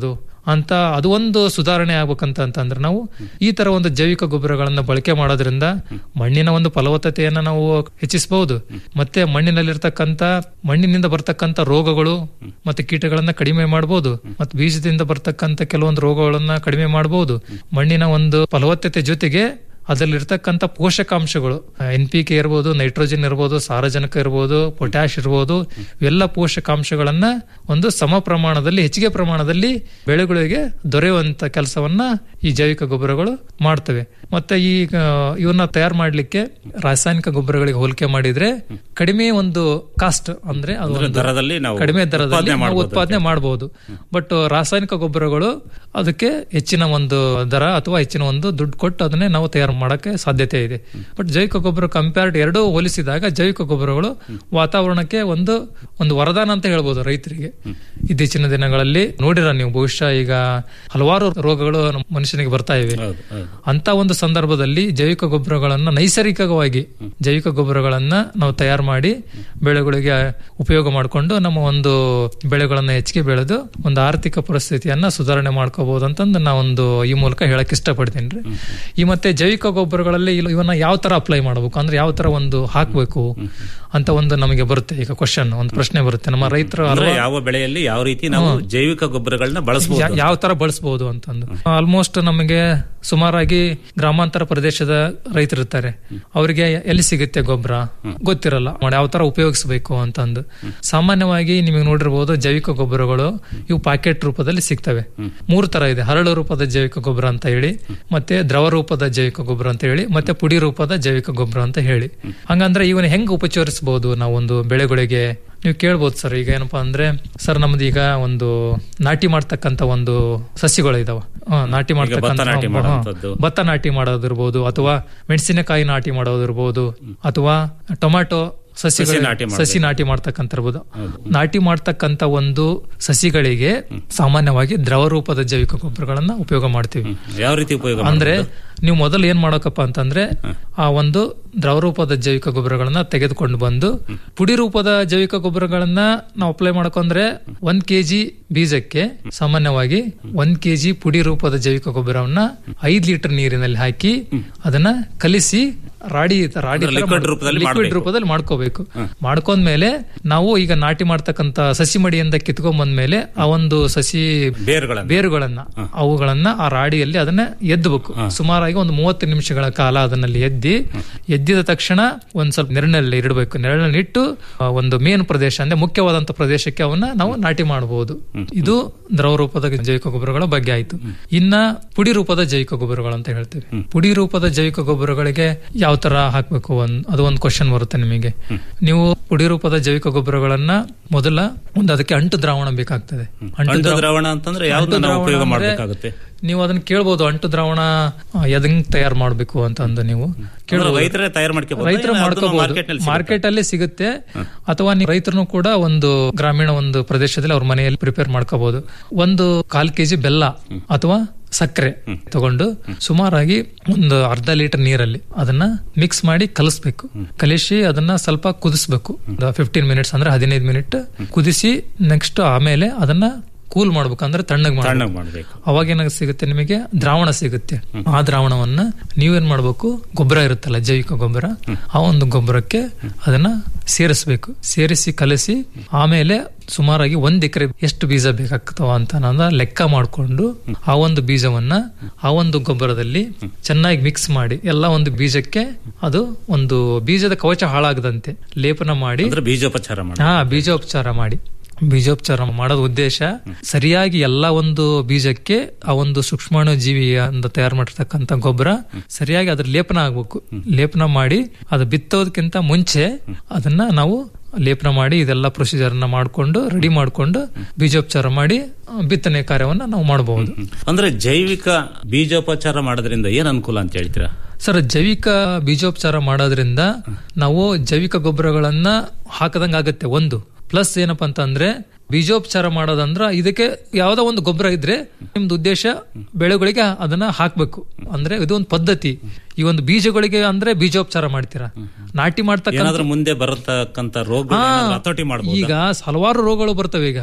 ಅಂತ ಅದು ಒಂದು ಸುಧಾರಣೆ ಆಗ್ಬೇಕಂತ ಅಂತಂದ್ರೆ ನಾವು ಈ ತರ ಒಂದು ಜೈವಿಕ ಗೊಬ್ಬರಗಳನ್ನ ಬಳಕೆ ಮಾಡೋದ್ರಿಂದ ಮಣ್ಣಿನ ಒಂದು ಫಲವತ್ತತೆಯನ್ನ ನಾವು ಹೆಚ್ಚಿಸಬಹುದು ಮತ್ತೆ ಮಣ್ಣಿನಲ್ಲಿರ್ತಕ್ಕಂಥ ಮಣ್ಣಿನಿಂದ ಬರ್ತಕ್ಕಂಥ ರೋಗಗಳು ಮತ್ತೆ ಕೀಟಗಳನ್ನ ಕಡಿಮೆ ಮಾಡಬಹುದು ಮತ್ತೆ ಬೀಜದಿಂದ ಬರ್ತಕ್ಕಂಥ ಕೆಲವೊಂದು ರೋಗಗಳನ್ನ ಕಡಿಮೆ ಮಾಡಬಹುದು ಮಣ್ಣಿನ ಒಂದು ಫಲವತ್ತತೆ ಜೊತೆಗೆ ಅದರಲ್ಲಿರ್ತಕ್ಕಂಥ ಪೋಷಕಾಂಶಗಳು ಎನ್ ಪಿ ಕೆ ಇರ್ಬೋದು ನೈಟ್ರೋಜನ್ ಇರ್ಬೋದು ಸಾರಜನಕ ಇರ್ಬೋದು ಪೊಟ್ಯಾಶ್ ಇರ್ಬೋದು ಇವೆಲ್ಲ ಪೋಷಕಾಂಶಗಳನ್ನ ಒಂದು ಸಮ ಪ್ರಮಾಣದಲ್ಲಿ ಹೆಚ್ಚಿಗೆ ಪ್ರಮಾಣದಲ್ಲಿ ಬೆಳೆಗಳಿಗೆ ದೊರೆಯುವಂತ ಕೆಲಸವನ್ನ ಈ ಜೈವಿಕ ಗೊಬ್ಬರಗಳು ಮಾಡ್ತವೆ ಮತ್ತೆ ಈ ಆ, ಇವನ್ನ ತಯಾರು ಮಾಡ್ಲಿಕ್ಕೆ ರಾಸಾಯನಿಕ ಗೊಬ್ಬರಗಳಿಗೆ ಹೋಲಿಕೆ ಮಾಡಿದ್ರೆ ಕಡಿಮೆ ಒಂದು ಕಾಸ್ಟ್ ಅಂದ್ರೆ ಅದು ಅಂದ್ರೆ ಒಂದು ದರದಲ್ಲಿ ನಾವು ಕಡಿಮೆ ದರದಲ್ಲಿ ಉತ್ಪಾದನೆ ನಾವು ಮಾಡ್ಬೋದು ಉತ್ಪಾದನೆ ಮಾಡಬಹುದು ಬಟ್ ರಾಸಾಯನಿಕ ಗೊಬ್ಬರಗಳು ಅದಕ್ಕೆ ಹೆಚ್ಚಿನ ಒಂದು ದರ ಅಥವಾ ಹೆಚ್ಚಿನ ಒಂದು ದುಡ್ಡು ಕೊಟ್ಟು ಅದನ್ನೇ ನಾವು ತಯಾರು ಮಾಡಕ್ಕೆ ಸಾಧ್ಯತೆ ಇದೆ ಬಟ್ ಜೈವಿಕ ಗೊಬ್ಬರ ಕಂಪೇರ್ಡ್ ಎರಡೂ ಹೋಲಿಸಿದಾಗ ಜೈವಿಕ ಗೊಬ್ಬರಗಳು ವಾತಾವರಣಕ್ಕೆ ಒಂದು ಒಂದು ವರದಾನ ಅಂತ ಹೇಳ್ಬೋದು ರೈತರಿಗೆ ಇತ್ತೀಚಿನ ದಿನಗಳಲ್ಲಿ ನೋಡಿರ ನೀವು ಬಹುಶಃ ಈಗ ಹಲವಾರು ರೋಗಗಳು ನಮ್ಮ ಮನುಷ್ಯನಿಗೆ ಬರ್ತಾ ಇವೆ ಅಂತ ಒಂದು ಸಂದರ್ಭದಲ್ಲಿ ಜೈವಿಕ ಗೊಬ್ಬರಗಳನ್ನ ನೈಸರ್ಗಿಕವಾಗಿ ಜೈವಿಕ ಗೊಬ್ಬರಗಳನ್ನ ನಾವು ತಯಾರು ಮಾಡಿ ಬೆಳೆಗಳಿಗೆ ಉಪಯೋಗ ಮಾಡಿಕೊಂಡು ನಮ್ಮ ಒಂದು ಬೆಳೆಗಳನ್ನ ಹೆಚ್ಚಿಗೆ ಬೆಳೆದು ಒಂದು ಆರ್ಥಿಕ ಪರಿಸ್ಥಿತಿಯನ್ನ ಸುಧಾರಣೆ ಮಾಡ್ಕೋಬಹುದು ಅಂತಂದು ನಾವೊಂದು ಈ ಮೂಲಕ ಹೇಳಕ್ ಇಷ್ಟಪಡ್ತೀನಿ ರೀ ಈ ಮತ್ತೆ ಜೈವಿಕ ಗೊಬ್ಬರಗಳಲ್ಲಿ ಇಲ್- ಇವನ್ನ ಯಾವ ತರ ಅಪ್ಲೈ ಮಾಡಬೇಕು ಅಂದ್ರೆ ಯಾವ ತರ ಒಂದು ಹಾಕ್ಬೇಕು ಅಂತ ಒಂದು ನಮಗೆ ಬರುತ್ತೆ ಈಗ ಕ್ವಶನ್ ಒಂದು ಪ್ರಶ್ನೆ ಬರುತ್ತೆ ನಮ್ಮ ರೈತರು ಅಂದ್ರೆ ಹಲವಾರು- ಯಾವ ಬೆಳೆಯಲ್ಲಿ ಯಾವ ರೀತಿ ನಾವು ಜೈವಿಕ ಗೊಬ್ಬರಗಳನ್ನ ಬಳಸಬಹುದು ಯಾ- ಯಾವ ತರ ಬಳಸಬಹುದು ಅಂತಂದು ಆಲ್ಮೋಸ್ಟ್ ನಮಗೆ ಸುಮಾರಾಗಿ ಗ್ರಾಮಾಂತರ ಪ್ರದೇಶದ ರೈತರು ಇರ್ತಾರೆ ಅವರಿಗೆ ಎಲ್ಲಿ ಸಿಗುತ್ತೆ ಗೊಬ್ಬರ ಗೊತ್ತಿರಲ್ಲ ಮಾಡಿ ಯಾವ ತರ ಉಪಯೋಗಿಸಬೇಕು ಅಂತಂದು ಸಾಮಾನ್ಯವಾಗಿ ನಿಮಗೆ ನೋಡಿರ್ಬೋದು ಜೈವಿಕ ಗೊಬ್ಬರಗಳು ಇವು ಪ್ಯಾಕೆಟ್ ರೂಪದಲ್ಲಿ ಸಿಗ್ತವೆ ಮೂರು ತರ ಇದೆ ಹರಳು ರೂಪದ ಜೈವಿಕ ಗೊಬ್ಬರ ಅಂತ ಹೇಳಿ ಮತ್ತೆ ದ್ರವ ರೂಪದ ಜೈವಿಕ ಗೊಬ್ಬರ ಅಂತ ಹೇಳಿ ಮತ್ತೆ ಪುಡಿ ರೂಪದ ಜೈವಿಕ ಗೊಬ್ಬರ ಅಂತ ಹೇಳಿ ಹಂಗಂದ್ರೆ ಇವನ್ನ ಹೆಂಗ್ ಉಪಚರಿಸಬಹುದು ನಾವೊಂದು ಬೆಳೆಗಳಿಗೆ ನೀವು ಕೇಳ್ಬೋದು ಸರ್ ಈಗ ಏನಪ್ಪಾ ಅಂದ್ರೆ ಸರ್ ನಮ್ದು ಈಗ ಒಂದು ನಾಟಿ ಮಾಡ್ತಕ್ಕಂತ ಒಂದು ಸಸಿಗಳು ಇದಾವ ಹ, ನಾಟಿ ಮಾಡ್ತಕ್ಕಂಥ ನಾಟಿ ಹ, ಮಾಡೋವಂಥದ್ದು. ಭತ್ತ ನಾಟಿ ಮಾಡೋದಿರ್ಬೋದು ಅಥವಾ ಮೆಣಸಿನಕಾಯಿ ನಾಟಿ ಮಾಡೋದಿರ್ಬೋದು ಅಥವಾ ಟೊಮ್ಯಾಟೊ ಸಸಿಗಳು ಸಸಿ ನಾಟಿ ಮಾಡ್ಬೇಕು. ಸಸಿ ನಾಟಿ ಮಾಡ್ತಕ್ಕಂತ ಇರ್ಬೋದು ನಾಟಿ ಮಾಡ್ತಕ್ಕಂತ ಒಂದು ಸಸಿಗಳಿಗೆ ಸಾಮಾನ್ಯವಾಗಿ ದ್ರವ ರೂಪದ ಜೈವಿಕ ಗೊಬ್ಬರಗಳನ್ನ ಉಪಯೋಗ ಮಾಡ್ತೀವಿ ಯಾವ ರೀತಿ ಉಪಯೋಗ ಅಂದ್ರೆ ಮಾಡ್ಬೋದು? ನೀವು ಮೊದಲು ಏನ್ ಮಾಡಬೇಕಪ್ಪ ಅಂತಂದ್ರೆ ಆ ಒಂದು ದ್ರವ ರೂಪದ ಜೈವಿಕ ಗೊಬ್ಬರಗಳನ್ನ ತೆಗೆದುಕೊಂಡು ಬಂದು ಪುಡಿ ರೂಪದ ಜೈವಿಕ ಗೊಬ್ಬರಗಳನ್ನ ನಾವು ಅಪ್ಲೈ ಮಾಡ್ಕೊಂಡ್ರೆ ಒಂದ್ ಕೆಜಿ ಬೀಜಕ್ಕೆ ಸಾಮಾನ್ಯವಾಗಿ ಒಂದ್ ಕೆಜಿ ಪುಡಿ ರೂಪದ ಜೈವಿಕ ಗೊಬ್ಬರವನ್ನ ಐದ್ ಲೀಟರ್ ನೀರಿನಲ್ಲಿ ಹಾಕಿ ಅದನ್ನ ಕಲಿಸಿ ರಾಡಿ ರಾಡಿ ಅಂದ್ರೆ liquid ರೂಪದಲ್ಲಿ ಲಿಕ್ವಿಡ್ ಮಾಡ್ಬೇಕು. ರೂಪದಲ್ಲಿ ಮಾಡ್ಕೋಬೇಕು ಮಾಡ್ಕೊಂಡ್ಮೇಲೆ ನಾವು ಈಗ ನಾಟಿ ಮಾಡ್ತಕ್ಕಂತ ಸಸಿ ಮಡಿಯಿಂದ ಕಿತ್ಕೊಂಡ್ ಬಂದ್ಮೇಲೆ ಆ ಒಂದು ಸಸಿ ಬೇರುಗಳನ್ನ ಬೇರುಗಳನ್ನ ಅವುಗಳನ್ನ ಆ ರಾಡಿಯಲ್ಲಿ ಅದನ್ನ ಎದ್ದಬೇಕು ಸುಮಾರಾಗಿ ಒಂದು ಮೂವತ್ತು ನಿಮಿಷಗಳ ಕಾಲ ಅದನ್ನಲ್ಲಿ ಎದ್ದಿ ಎದ್ದಿದ ತಕ್ಷಣ ಒಂದ್ ಸ್ವಲ್ಪ ನೆರಳಿನಲ್ಲಿ ಇಡಬೇಕು ನೆರಳಲ್ಲಿ ಇಟ್ಟು ಆ, ಒಂದು ಮೇನ್ ಪ್ರದೇಶ ಅಂದ್ರೆ ಮುಖ್ಯವಾದಂತ ಪ್ರದೇಶಕ್ಕೆ ಅವನ್ನ ನಾವು ನಾಟಿ ಮಾಡಬಹುದು ಇದು ದ್ರವ ರೂಪದ ಜೈವಿಕ ಗೊಬ್ಬರಗಳ ಬಗ್ಗೆ ಆಯ್ತು ಇನ್ನ ಪುಡಿ ರೂಪದ ಜೈವಿಕ ಗೊಬ್ಬರಗಳು ಅಂತ ಹೇಳ್ತೇವೆ ಪುಡಿ ರೂಪದ ಜೈವಿಕ ಗೊಬ್ಬರಗಳಿಗೆ ಯಾವ ತರ ಹಾಕ್ಬೇಕು ಒಂದ್ ಅದು ಒಂದು ಕ್ವಶನ್ ಬರುತ್ತೆ ನಿಮಗೆ ನೀವು ಪುಡಿ ರೂಪದ ಜೈವಿಕ ಗೊಬ್ಬರಗಳನ್ನ ಮೊದಲ ಒಂದು ಅದಕ್ಕೆ ಅಂಟು ದ್ರಾವಣ ಬೇಕಾಗ್ತದೆ ಅಂಟು ದ್ರಾವ- ದ್ರಾವಣ ಅಂತಂದ್ರೆ ಯಾವ್ದನ್ನ ಅಂಟು ನಾವು ಉಪಯೋಗ ದ್ರಾವಣ ಅಂದ್ರೆ ಮಾಡ್ಬೇಕಾಗುತ್ತೆ ನೀವು ಅದನ್ನ ಕೇಳ್ಬೋದು ಅಂಟು ದ್ರಾವಣ ಎದಂಗ್ ತಯಾರು ಮಾಡ್ಬೇಕು ಅಂತ ಅಂದು ನೀವು ಕೇಳ್ಬೋದು. ರೈತರೇ ತಯಾರು ಮಾಡ್ಕೋಬಹುದು ರೈತರು ಮಾಡ್ಕೋಬಹುದು ಮಾರ್ಕೆಟ್ ಅಲ್ಲಿ ಸಿಗುತ್ತೆ ಅಥವಾ ನೀವು ರೈತರು ಕೂಡ ಒಂದು ಗ್ರಾಮೀಣ ಒಂದು ಪ್ರದೇಶದಲ್ಲಿ ಅವ್ರ ಮನೆಯಲ್ಲಿ ಪ್ರಿಪೇರ್ ಮಾಡ್ಕೋಬಹುದು ಒಂದು ಕಾಲ್ ಕೆಜಿ ಬೆಲ್ಲ ಅಥವಾ ಸಕ್ಕರೆ ತಗೊಂಡು ಸುಮಾರಾಗಿ ಒಂದು ಅರ್ಧ ಲೀಟರ್ ನೀರಲ್ಲಿ ಅದನ್ನ ಮಿಕ್ಸ್ ಮಾಡಿ ಕಲಿಸ್ಬೇಕು ಕಲಿಸಿ ಅದನ್ನ ಸ್ವಲ್ಪ ಕುದಿಸ್ಬೇಕು ಫಿಫ್ಟೀನ್ ಮಿನಿಟ್ಸ್ ಅಂದ್ರೆ ಹದಿನೈದು ಮಿನಿಟ್ ಕುದಿಸಿ ನೆಕ್ಸ್ಟ್ ಆಮೇಲೆ ಅದನ್ನ ಕೂಲ್ ಮಾಡ್ಬೇಕು ಅಂದ್ರೆ ತಣ್ಣಗ್ ತಣ್ಣಗ್ ಮಾಡ್ಬೇಕು ಮಾಡ್ಬೇಕು ಅವಾಗ ಏನಾಗ ಸಿಗುತ್ತೆ ನಿಮಗೆ ದ್ರಾವಣ ಸಿಗುತ್ತೆ ಆ ದ್ರಾವಣವನ್ನ ನೀವೇನ್ ಮಾಡ್ಬೇಕು ಗೊಬ್ಬರ ಇರುತ್ತಲ್ಲ ಜೈವಿಕ ಗೊಬ್ಬರ ಆ ಒಂದು ಗೊಬ್ಬರಕ್ಕೆ ಅದನ್ನ ಸೇರಿಸ್ಬೇಕು ಸೇರಿಸಿ ಕಲಸಿ ಆಮೇಲೆ ಸುಮಾರಾಗಿ ಒಂದ್ ಎಕರೆ ಎಷ್ಟು ಬೀಜ ಬೇಕಾಗ್ತವ ಅಂತ ನಾನು ಲೆಕ್ಕ ಮಾಡ್ಕೊಂಡು ಆ ಒಂದು ಬೀಜವನ್ನ ಆ ಒಂದು ಗೊಬ್ಬರದಲ್ಲಿ ಚೆನ್ನಾಗಿ ಮಿಕ್ಸ್ ಮಾಡಿ ಎಲ್ಲ ಒಂದು ಬೀಜಕ್ಕೆ ಅದು ಒಂದು ಬೀಜದ ಕವಚ ಹಾಳಾಗದಂತೆ ಲೇಪನ ಮಾಡಿ ಅಂದ್ರೆ ಬೀಜೋಪಚಾರ ಮಾಡಿ ಹಾ ಬೀಜೋಪಚಾರ ಮಾಡಿ ಬೀಜೋಪಚಾರ ಮಾಡೋದ ಉದ್ದೇಶ ಸರಿಯಾಗಿ ಎಲ್ಲ ಒಂದು ಬೀಜಕ್ಕೆ ಆ ಒಂದು ಸೂಕ್ಷ್ಮಾಣು ಜೀವಿಯಿಂದ ತಯಾರು ಮಾಡಿರ್ತಕ್ಕಂಥ ಗೊಬ್ಬರ ಸರಿಯಾಗಿ ಅದ್ರ ಲೇಪನ ಆಗ್ಬೇಕು ಲೇಪನ ಮಾಡಿ ಅದು ಬಿತ್ತೋದಕ್ಕಿಂತ ಮುಂಚೆ ಅದನ್ನ ನಾವು ಲೇಪನ ಮಾಡಿ ಇದೆಲ್ಲ ಪ್ರೊಸೀಜರ್ ನ ಮಾಡ್ಕೊಂಡು ರೆಡಿ ಮಾಡ್ಕೊಂಡು ಬೀಜೋಪಚಾರ ಮಾಡಿ ಆ, ಬಿತ್ತನೆ ಕಾರ್ಯವನ್ನ ನಾವು ಮಾಡಬಹುದು ಅಂದ್ರೆ ಜೈವಿಕ ಬೀಜೋಪಚಾರ ಮಾಡೋದ್ರಿಂದ ಏನ್ ಅನುಕೂಲ ಅಂತ ಹೇಳ್ತೀರಾ ಸರ್ ಜೈವಿಕ ಬೀಜೋಪಚಾರ ಮಾಡೋದ್ರಿಂದ ನಾವು ಜೈವಿಕ ಗೊಬ್ಬರಗಳನ್ನ ಹಾಕದಂಗ ಆಗುತ್ತೆ ಒಂದು ಪ್ಲಸ್ ಏನಪ್ಪಾ ಅಂತಂದ್ರೆ ಬೀಜೋಪಚಾರ ಮಾಡೋದಂದ್ರ ಇದಕ್ಕೆ ಯಾವ್ದೋ ಒಂದು ಗೊಬ್ಬರ ಇದ್ರೆ ನಿಮ್ದು ಉದ್ದೇಶ ಬೆಳೆಗಳಿಗೆ ಅದನ್ನ ಹಾಕ್ಬೇಕು ಅಂದ್ರೆ ಇದು ಒಂದು ಪದ್ಧತಿ ಈ ಒಂದು ಬೀಜಗಳಿಗೆ ಅಂದ್ರೆ ಬೀಜೋಪಚಾರ ಮಾಡ್ತೀರಾ ನಾಟಿ ಮಾಡ್ತಕ್ಕಂಥ ಏನಾದ್ರೂ ಮುಂದೆ ಬರತಕ್ಕಂತ ರೋಗ ಹಾ, ಹತೋಟಿ ಮಾಡಬಹುದು ಈಗ ಹಲವಾರು ರೋಗಗಳು ಬರ್ತವೆ ಈಗ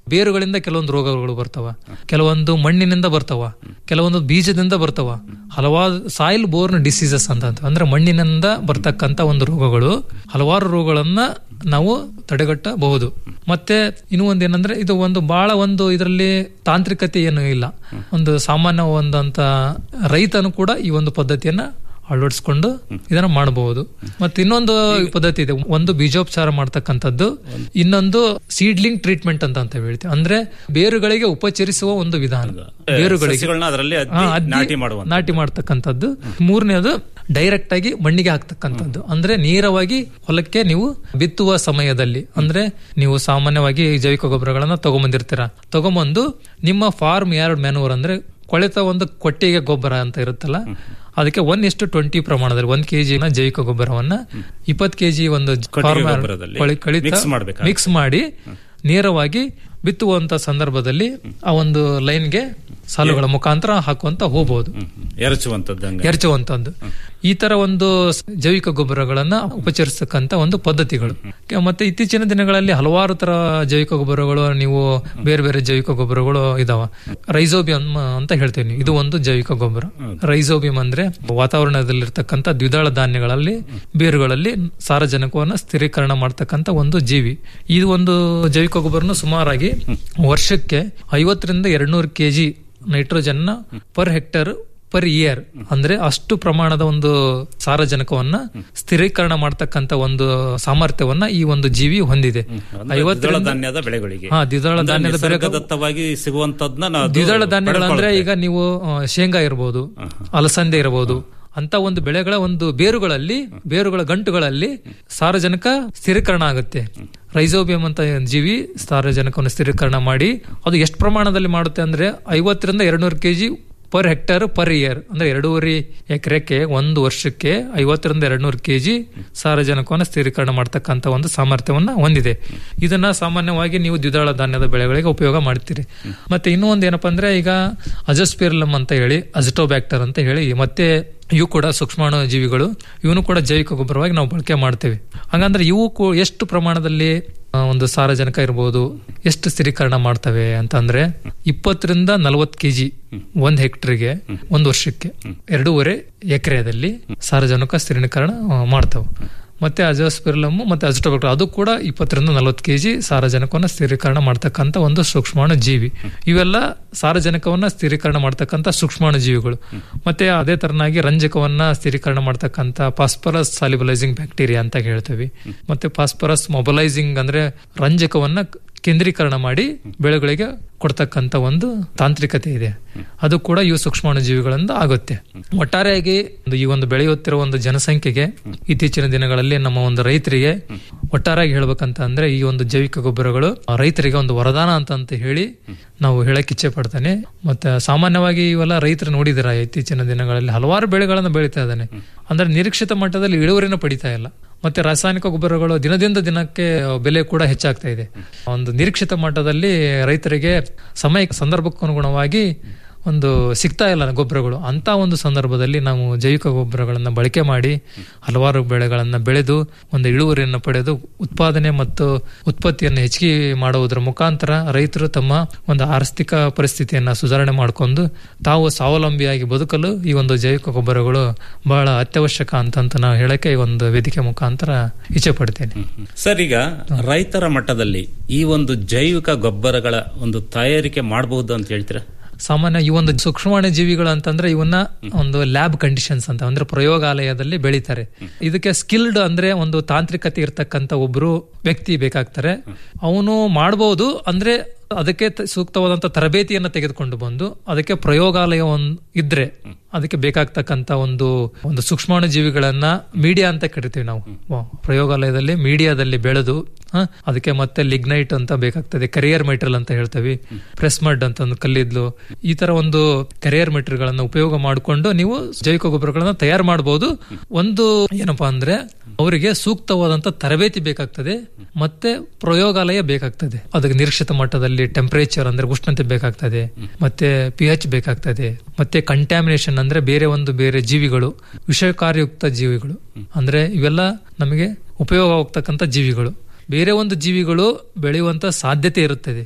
ಬೇರುಗಳಿಂದ ಕೆಲವೊಂದು ರೋಗಗಳು ಬರ್ತಾವ ಕೆಲವೊಂದು ಮಣ್ಣಿನಿಂದ ಬರ್ತಾವ ಕೆಲವೊಂದು ಬೀಜದಿಂದ ಬರ್ತಾವ ಹಲವಾರು ಸಾಯಿಲ್ ಬೋರ್ನ್ ಡಿಸೀಸಸ್ ಅಂತ ಅಂತೀವಿ. ಅಂದ್ರೆ ಮಣ್ಣಿನಿಂದ ಬರ್ತಕ್ಕಂತ ಒಂದು ರೋಗಗಳು ಹಲವಾರು ರೋಗಗಳನ್ನ ನಾವು ತಡೆಗಟ್ಟಬಹುದು ಮತ್ತೆ ಇನ್ನು ಒಂದು ಏನಂದ್ರೆ ಇದು ಒಂದು ಬಹಳ ಒಂದು ಇದರಲ್ಲಿ ತಾಂತ್ರಿಕತೆ ಏನು ಇಲ್ಲ ಒಂದು ಸಾಮಾನ್ಯ ಒಂದಂತ ರೈತನು ಕೂಡ ಈ ಒಂದು ಪದ್ಧತಿಯನ್ನ ಅಳವಡಿಸ್ಕೊಂಡು ಇದನ್ನ ಮಾಡಬಹುದು ಮತ್ತೆ ಇನ್ನೊಂದು ಪದ್ಧತಿ ಇದೆ ಒಂದು ಬೀಜೋಪಚಾರ ಮಾಡ್ತಕ್ಕಂಥದ್ದು ಇನ್ನೊಂದು ಸೀಡ್ಲಿಂಗ್ ಟ್ರೀಟ್ಮೆಂಟ್ ಅಂತ ಅಂತ ಹೇಳ್ತೀವಿ ಅಂದ್ರೆ ಬೇರುಗಳಿಗೆ ಉಪಚರಿಸುವ ಒಂದು ವಿಧಾನ ಬೇರುಗಳಿಗೆ ಸಸಿಗಳನ್ನ ಅದರಲ್ಲಿ ಅದ್ದಿ ಹಾ, ಅದ್ದಿ ನಾಟಿ ಮಾಡುವಂಥದ್ದು. ನಾಟಿ ಮಾಡ್ತಕ್ಕಂಥದ್ದು ಮೂರನೇದು ಡೈರೆಕ್ಟ್ ಆಗಿ ಮಣ್ಣಿಗೆ ಹಾಕ್ತಕ್ಕಂಥದ್ದು ಅಂದ್ರೆ ನೇರವಾಗಿ ಹೊಲಕ್ಕೆ ನೀವು ಬಿತ್ತುವ ಸಮಯದಲ್ಲಿ ಅಂದ್ರೆ ನೀವು ಸಾಮಾನ್ಯವಾಗಿ ಜೈವಿಕ ಗೊಬ್ಬರಗಳನ್ನ ತಗೊಂಬಂದಿರ್ತೀರ ತಗೊಂಬಂದು ನಿಮ್ಮ ಫಾರ್ಮ್ ಯಾರ್ಡ್ ಮ್ಯಾನೂರ್ ಅಂದ್ರೆ ಕೊಳೆತ ಒಂದು ಕೊಟ್ಟಿಗೆ ಗೊಬ್ಬರ ಅಂತ ಇರುತ್ತಲ್ಲ ಅದಕ್ಕೆ ಒನ್ ಎಷ್ಟು ಟ್ವೆಂಟಿ ಪ್ರಮಾಣದಲ್ಲಿ ಒಂದ್ ಕೆಜಿ ಜೈವಿಕ ಗೊಬ್ಬರವನ್ನ ಇಪ್ಪತ್ ಕೆಜಿ ಒಂದು ಕೊಟ್ಟಿಗೆ ಗೊಬ್ಬರದಲ್ಲಿ mix ಮಾಡ್ಬೇಕಾಗುತ್ತೆ. ಮಿಕ್ಸ್ ಮಾಡಿ ನೇರವಾಗಿ ಬಿತ್ತುವಂತ ಸಂದರ್ಭದಲ್ಲಿ ಆ ಒಂದು ಲೈನ್ಗೆ ಸಾಲುಗಳ ಮುಖಾಂತರ ಹಾಕುವಂತ ಹೋಗಬಹುದು ಎರಚುವಂತದ್ದು ಎರಚುವಂತದ್ದು ಈ ತರ ಒಂದು ಸ್- ಜೈವಿಕ ಗೊಬ್ಬರಗಳನ್ನ ಉಪಚರಿಸತಕ್ಕಂತ ಒಂದು ಪದ್ಧತಿಗಳು ಕೆ- ಮತ್ತೆ ಇತ್ತೀಚಿನ ದಿನಗಳಲ್ಲಿ ಹಲವಾರು ತರ ಜೈವಿಕ ಗೊಬ್ಬರಗಳು ನೀವು ಬೇರೆ ಬೇರೆ ಜೈವಿಕ ಗೊಬ್ಬರಗಳು ಇದಾವ ರೈಸೋಬಿಯಂ ಅಂತ ಹೇಳ್ತೇವೆ ನೀವು. ಇದು ಒಂದು ಜೈವಿಕ ಗೊಬ್ಬರ ರೈಸೋಬಿಯಂ ಅಂದ್ರೆ ವಾತಾವರಣದಲ್ಲಿರ್ತಕ್ಕಂಥ ದ್ವಿದಳ ಧಾನ್ಯಗಳಲ್ಲಿ ಬೇರುಗಳಲ್ಲಿ ಸಾರಜನಕವನ್ನ ಸ್ಥಿರೀಕರಣ ಮಾಡ್ತಕ್ಕಂಥ ಒಂದು ಜೀವಿ ಇದು ಒಂದು ಜೈವಿಕ ಗೊಬ್ಬರನು ಸುಮಾರಾಗಿ ವರ್ಷಕ್ಕೆ ಐವತ್ತರಿಂದ ಎರಡ್ನೂರು KG nitrogen per hectare per year ಅಂದ್ರೆ ಅಷ್ಟು ಪ್ರಮಾಣದ ಒಂದು ಸಾರಜನಕವನ್ನ ಸ್ಥಿರೀಕರಣ ಮಾಡ್ತಕ್ಕಂತ ಒಂದು ಸಾಮರ್ಥ್ಯವನ್ನ ಈ ಒಂದು ಜೀವಿ ಹೊಂದಿದೆ ದ್ವಿದಳ ಐವತ್ತರಿಂದ ಧಾನ್ಯದ ಬೆಳೆಗಳಿಗೆ ಹಾ, ದ್ವಿದಳ ಅಂದ್ರೆ ಧಾನ್ಯದ ಬೆಳೆ- ನಿಸರ್ಗದತ್ತವಾಗಿ ಸಿಗುವಂತದ್ನ ನಾವು ಅದು ದ್ವಿದಳ ಧಾನ್ಯಗಳಂದ್ರೆ ಪಡ್ಕೊಳ್ತೇವೆ. ಈಗ ನೀವು ಆ, ಶೇಂಗಾ ಇರಬಹುದು ಅಲಸಂದೆ ಇರಬಹುದು ಅಂತ ಒಂದು ಬೆಳೆಗಳ ಒಂದು ಬೇರುಗಳಲ್ಲಿ ಬೇರುಗಳ ಗಂಟುಗಳಲ್ಲಿ ಸಾರಜನಕ ಸ್ಥಿರೀಕರಣ ಆಗುತ್ತೆ ರೈಸೋಬಿಯಂ ಅಂತ ಒಂದ್ ಜೀವಿ ಸಾರಜನಕವನ್ನು ಸ್ಥಿರೀಕರಣ ಮಾಡಿ ಅದು ಎಷ್ಟು ಪ್ರಮಾಣದಲ್ಲಿ ಮಾಡುತ್ತೆ ಅಂದ್ರೆ ಐವತ್ತರಿಂದ ಎರಡ್ನೂರು KG per hectare per year ಅಂದ್ರೆ ಎರಡೂವರೆ ಎಕರೆಕ್ಕೆ ಒಂದು ವರ್ಷಕ್ಕೆ ಐವತ್ತರಿಂದ ಎರಡ್ನೂರು ಕೆಜಿ ಸಾರಜನಕವನ್ನು ಸ್ಥಿರೀಕರಣ ಮಾಡ್ತಕ್ಕಂಥ ಒಂದು ಸಾಮರ್ಥ್ಯವನ್ನ ಹೊಂದಿದೆ ಇದನ್ನ ಸಾಮಾನ್ಯವಾಗಿ ನೀವು ದ್ವಿದಳ ಧಾನ್ಯದ ಬೆಳೆಗಳಿಗೆ ಉಪಯೋಗ ಮಾಡ್ತೀರಿ ಮತ್ತೆ ಇನ್ನೂ ಒಂದು ಏನಪ್ಪಾ ಅಂದ್ರೆ ಈಗ ಅಜಸ್ಪಿರ್ಲಮ್ ಅಂತ ಹೇಳಿ ಅಜಟೋಬ್ಯಾಕ್ಟರ್ ಅಂತ ಹೇಳಿ ಮತ್ತೆ ಇವು ಕೂಡ ಸೂಕ್ಷ್ಮಾಣು ಜೀವಿಗಳು ಇವನು ಕೂಡ ಜೈವಿಕ ಗೊಬ್ಬರವಾಗಿ ನಾವು ಬಳಕೆ ಮಾಡ್ತೇವೆ ಹಾಗಂದ್ರೆ ಇವು ಕೂ- ಎಷ್ಟು ಪ್ರಮಾಣದಲ್ಲಿ ಆ, ಒಂದು ಸಾರಜನಕ ಇರಬಹುದು ಎಷ್ಟು ಸ್ಥಿರೀಕರಣ ಮಾಡ್ತವೆ ಅಂತಂದ್ರೆ ಇಪ್ಪತ್ತರಿಂದ ನಲವತ್ತು ಕೆಜಿ ಒಂದ್ ಹೆಕ್ಟರ್ಗೆ ಒಂದು ವರ್ಷಕ್ಕೆ ಎರಡೂವರೆ ಎಕರೆದಲ್ಲಿ ಸಾರಜನಕ ಸ್ಥಿರೀಕರಣ ಆ, ಮಾಡ್ತವೆ ಮತ್ತೆ ಅಜೋಸ್ಪಿರ್ಲಮ್ ಮತ್ತೆ ಅಜಿಟೋಬ್ಯಾಕ್ಟರ್ ಅದು ಕೂಡ ಇಪ್ಪತ್ತರಿಂದ ನಲವತ್ತು ಕೆಜಿ ಸಾರಜನಕವನ್ನ ಸ್ಥಿರೀಕರಣ ಮಾಡ್ತಕ್ಕಂಥ ಒಂದು ಸೂಕ್ಷ್ಮಾಣು ಜೀವಿ ಇವೆಲ್ಲ ಸಾರಜನಕವನ್ನ ಸ್ಥಿರೀಕರಣ ಮಾಡ್ತಕ್ಕಂಥ ಸೂಕ್ಷ್ಮಾಣು ಜೀವಿಗಳು ಮತ್ತೆ ಅದೇ ತರನಾಗಿ ರಂಜಕವನ್ನ ಸ್ಥಿರೀಕರಣ ಮಾಡ್ತಕ್ಕಂಥ ಫಾಸ್ಫರಸ್ ಸಾಲಿಬಲೈಸಿಂಗ್ ಬ್ಯಾಕ್ಟೀರಿಯಾ ಅಂತ ಹೇಳ್ತೀವಿ ಮತ್ತೆ ಫಾಸ್ಫರಸ್ ಮೊಬಲೈಸಿಂಗ್ ಅಂದ್ರೆ ರಂಜಕವನ್ನ ಕೇಂದ್ರೀಕರಣ ಮಾಡಿ ಬೆಳೆಗಳಿಗೆ ಕೊಡ್ತಕ್ಕಂಥ ಒಂದು ತಾಂತ್ರಿಕತೆ ಇದೆ ಅದು ಕೂಡ ಇವು ಸೂಕ್ಷ್ಮಾಣು ಜೀವಿಗಳಿಂದ ಆಗುತ್ತೆ ಒಟ್ಟಾರೆಯಾಗಿ ಒಂದು ಈ ಒಂದು ಬೆಳೆಯುತ್ತಿರುವ ಒಂದು ಜನಸಂಖ್ಯೆಗೆ ಇತ್ತೀಚಿನ ದಿನಗಳಲ್ಲಿ ನಮ್ಮ ಒಂದು ರೈತರಿಗೆ ಒಟ್ಟಾರೆಯಾಗಿ ಹೇಳ್ಬೇಕಂತ ಅಂದ್ರೆ ಈ ಒಂದು ಜೈವಿಕ ಗೊಬ್ಬರಗಳು ಆ ರೈತರಿಗೆ ಒಂದು ವರದಾನ ಅಂತ ಅಂತ ಹೇಳಿ ನಾವು ಹೇಳಕ್ ಇಚ್ಛೆ ಪಡ್ತಾನೆ ಮತ್ತೆ ಸಾಮಾನ್ಯವಾಗಿ ಇವೆಲ್ಲ ರೈತರು ನೋಡಿದಿರ ಇತ್ತೀಚಿನ ದಿನಗಳಲ್ಲಿ ಹಲವಾರು ಬೆಳೆಗಳನ್ನು ಬೆಳೀತಾ ಇದ್ದಾನೆ ಅಂದ್ರೆ ನಿರೀಕ್ಷಿತ ಮಟ್ಟದಲ್ಲಿ ಇಳುವರಿನ ಪಡಿತಾ ಇಲ್ಲ ಮತ್ತೆ ರಾಸಾಯನಿಕ ಗೊಬ್ಬರಗಳು ದಿನದಿಂದ ದಿನಕ್ಕೆ ಬೆಲೆ ಕೂಡ ಹೆಚ್ಚಾಗ್ತಾ ಇದೆ ಒಂದು ನಿರೀಕ್ಷಿತ ಮಟ್ಟದಲ್ಲಿ ರೈತರಿಗೆ ಸಮಯ ಸಂದರ್ಭಕ್ಕೂ ಅನುಗುಣವಾಗಿ ಒಂದು ಸಿಗ್ತಾ ಇಲ್ಲ ಗೊಬ್ಬರಗಳು ಅಂತ ಒಂದು ಸಂದರ್ಭದಲ್ಲಿ ನಾವು ಜೈವಿಕ ಗೊಬ್ಬರಗಳನ್ನ ಬಳಕೆ ಮಾಡಿ ಹಲವಾರು ಬೆಳೆಗಳನ್ನ ಬೆಳೆದು ಒಂದು ಇಳುವರಿಯನ್ನು ಪಡೆದು ಉತ್ಪಾದನೆ ಮತ್ತು ಉತ್ಪತ್ತಿಯನ್ನು ಹೆಚ್ಚಿಗೆ ಮಾಡುವುದರ ಮುಖಾಂತರ ರೈತರು ತಮ್ಮ ಒಂದು ಆರ್ಥಿಕ ಪರಿಸ್ಥಿತಿಯನ್ನ ಸುಧಾರಣೆ ಮಾಡಿಕೊಂಡು ತಾವು ಸ್ವಾವಲಂಬಿಯಾಗಿ ಬದುಕಲು ಈ ಒಂದು ಜೈವಿಕ ಗೊಬ್ಬರಗಳು ಬಹಳ ಅತ್ಯವಶ್ಯಕ ಅಂತಂತ ನಾವು ಹೇಳಕ್ಕೆ ಈ ಒಂದು ವೇದಿಕೆ ಮುಖಾಂತರ ಇಚ್ಛೆ ಪಡ್ತೇನೆ ಸರ್ ಈಗ ರೈತರ ಮಟ್ಟದಲ್ಲಿ ಈ ಒಂದು ಜೈವಿಕ ಗೊಬ್ಬರಗಳ ಒಂದು ತಯಾರಿಕೆ ಮಾಡಬಹುದು ಅಂತ ಹೇಳ್ತೀರಾ ಸಾಮಾನ್ಯ ಈ ಒಂದು ಸೂಕ್ಷ್ಮಾಣು ಜೀವಿಗಳು ಅಂತಂದ್ರೆ ಇವನ್ನ ಒಂದು ಲ್ಯಾಬ್ ಕಂಡೀಷನ್ಸ್ ಅಂತ ಅಂದ್ರೆ ಪ್ರಯೋಗಾಲಯದಲ್ಲಿ ಬೆಳೀತಾರೆ ಇದಕ್ಕೆ ಸ್ಕಿಲ್ಡ್ ಅಂದ್ರೆ ಒಂದು ತಾಂತ್ರಿಕತೆ ಇರ್ತಕ್ಕಂತ ಒಬ್ರು ವ್ಯಕ್ತಿ ಬೇಕಾಗ್ತಾರೆ ಅವನು ಮಾಡಬಹುದು ಅಂದ್ರೆ ಅದಕ್ಕೆ ತ- ಸೂಕ್ತವಾದಂತ ತರಬೇತಿಯನ್ನ ತೆಗೆದುಕೊಂಡು ಬಂದು ಅದಕ್ಕೆ ಪ್ರಯೋಗಾಲಯ ಒಂದ್ ಇದ್ರೆ ಅದಕ್ಕೆ ಬೇಕಾಗ್ತಕ್ಕಂತ ಒಂದು ಒಂದು ಸೂಕ್ಷ್ಮಾಣು ಜೀವಿಗಳನ್ನ ಮೀಡಿಯಾ ಅಂತ ಕರಿತೀವಿ ನಾವು ವಾ, ಪ್ರಯೋಗಾಲಯದಲ್ಲಿ ಮೀಡಿಯಾದಲ್ಲಿ ಬೆಳೆದು ಹ, ಅದಕ್ಕೆ ಮತ್ತೆ ಲಿಗ್ನೈಟ್ ಅಂತ ಬೇಕಾಗ್ತದೆ ಕರಿಯರ್ ಮೆಟೀರಿಯಲ್ ಅಂತ ಹೇಳ್ತೀವಿ ಪ್ರೆಸ್ ಮಡ್ ಅಂತ ಒಂದು ಕಲ್ಲಿದ್ಲು ಈ ತರ ಒಂದು ಕರಿಯರ್ ಮೆಟೀರಿಯಲ್ ಗಳನ್ನ ಉಪಯೋಗ ಮಾಡಿಕೊಂಡು ನೀವು ಜೈವಿಕ ಗೊಬ್ಬರಗಳನ್ನ ತಯಾರು ಮಾಡಬಹುದು ಒಂದು ಏನಪ್ಪಾ ಅಂದ್ರೆ ಅವರಿಗೆ ಸೂಕ್ತವಾದಂತ ತರಬೇತಿ ಬೇಕಾಗ್ತದೆ ಮತ್ತೆ ಪ್ರಯೋಗಾಲಯ ಬೇಕಾಗ್ತದೆ ಅದಕ್ಕೆ ನಿರೀಕ್ಷಿತ ಮಟ್ಟದಲ್ಲಿ ಟೆಂಪರೇಚರ್ ಅಂದ್ರೆ ಉಷ್ಣತೆ ಬೇಕಾಗ್ತದೆ ಮತ್ತೆ ಪಿ ಎಚ್ ಬೇಕಾಗ್ತದೆ ಮತ್ತೆ ಕಂಟ್ಯಾಮಿನೇಷನ್ ಅಂದ್ರೆ ಬೇರೆ ಒಂದು ಬೇರೆ ಜೀವಿಗಳು ವಿಷಕಾರಿಯುಕ್ತ ಜೀವಿಗಳು ಅಂದ್ರೆ ಇವೆಲ್ಲ ನಮಗೆ ಉಪಯೋಗ ಹೋಗ್ತಕ್ಕಂಥ ಜೀವಿಗಳು ಬೇರೆ ಒಂದು ಜೀವಿಗಳು ಬೆಳೆಯುವಂತ ಸಾಧ್ಯತೆ ಇರುತ್ತದೆ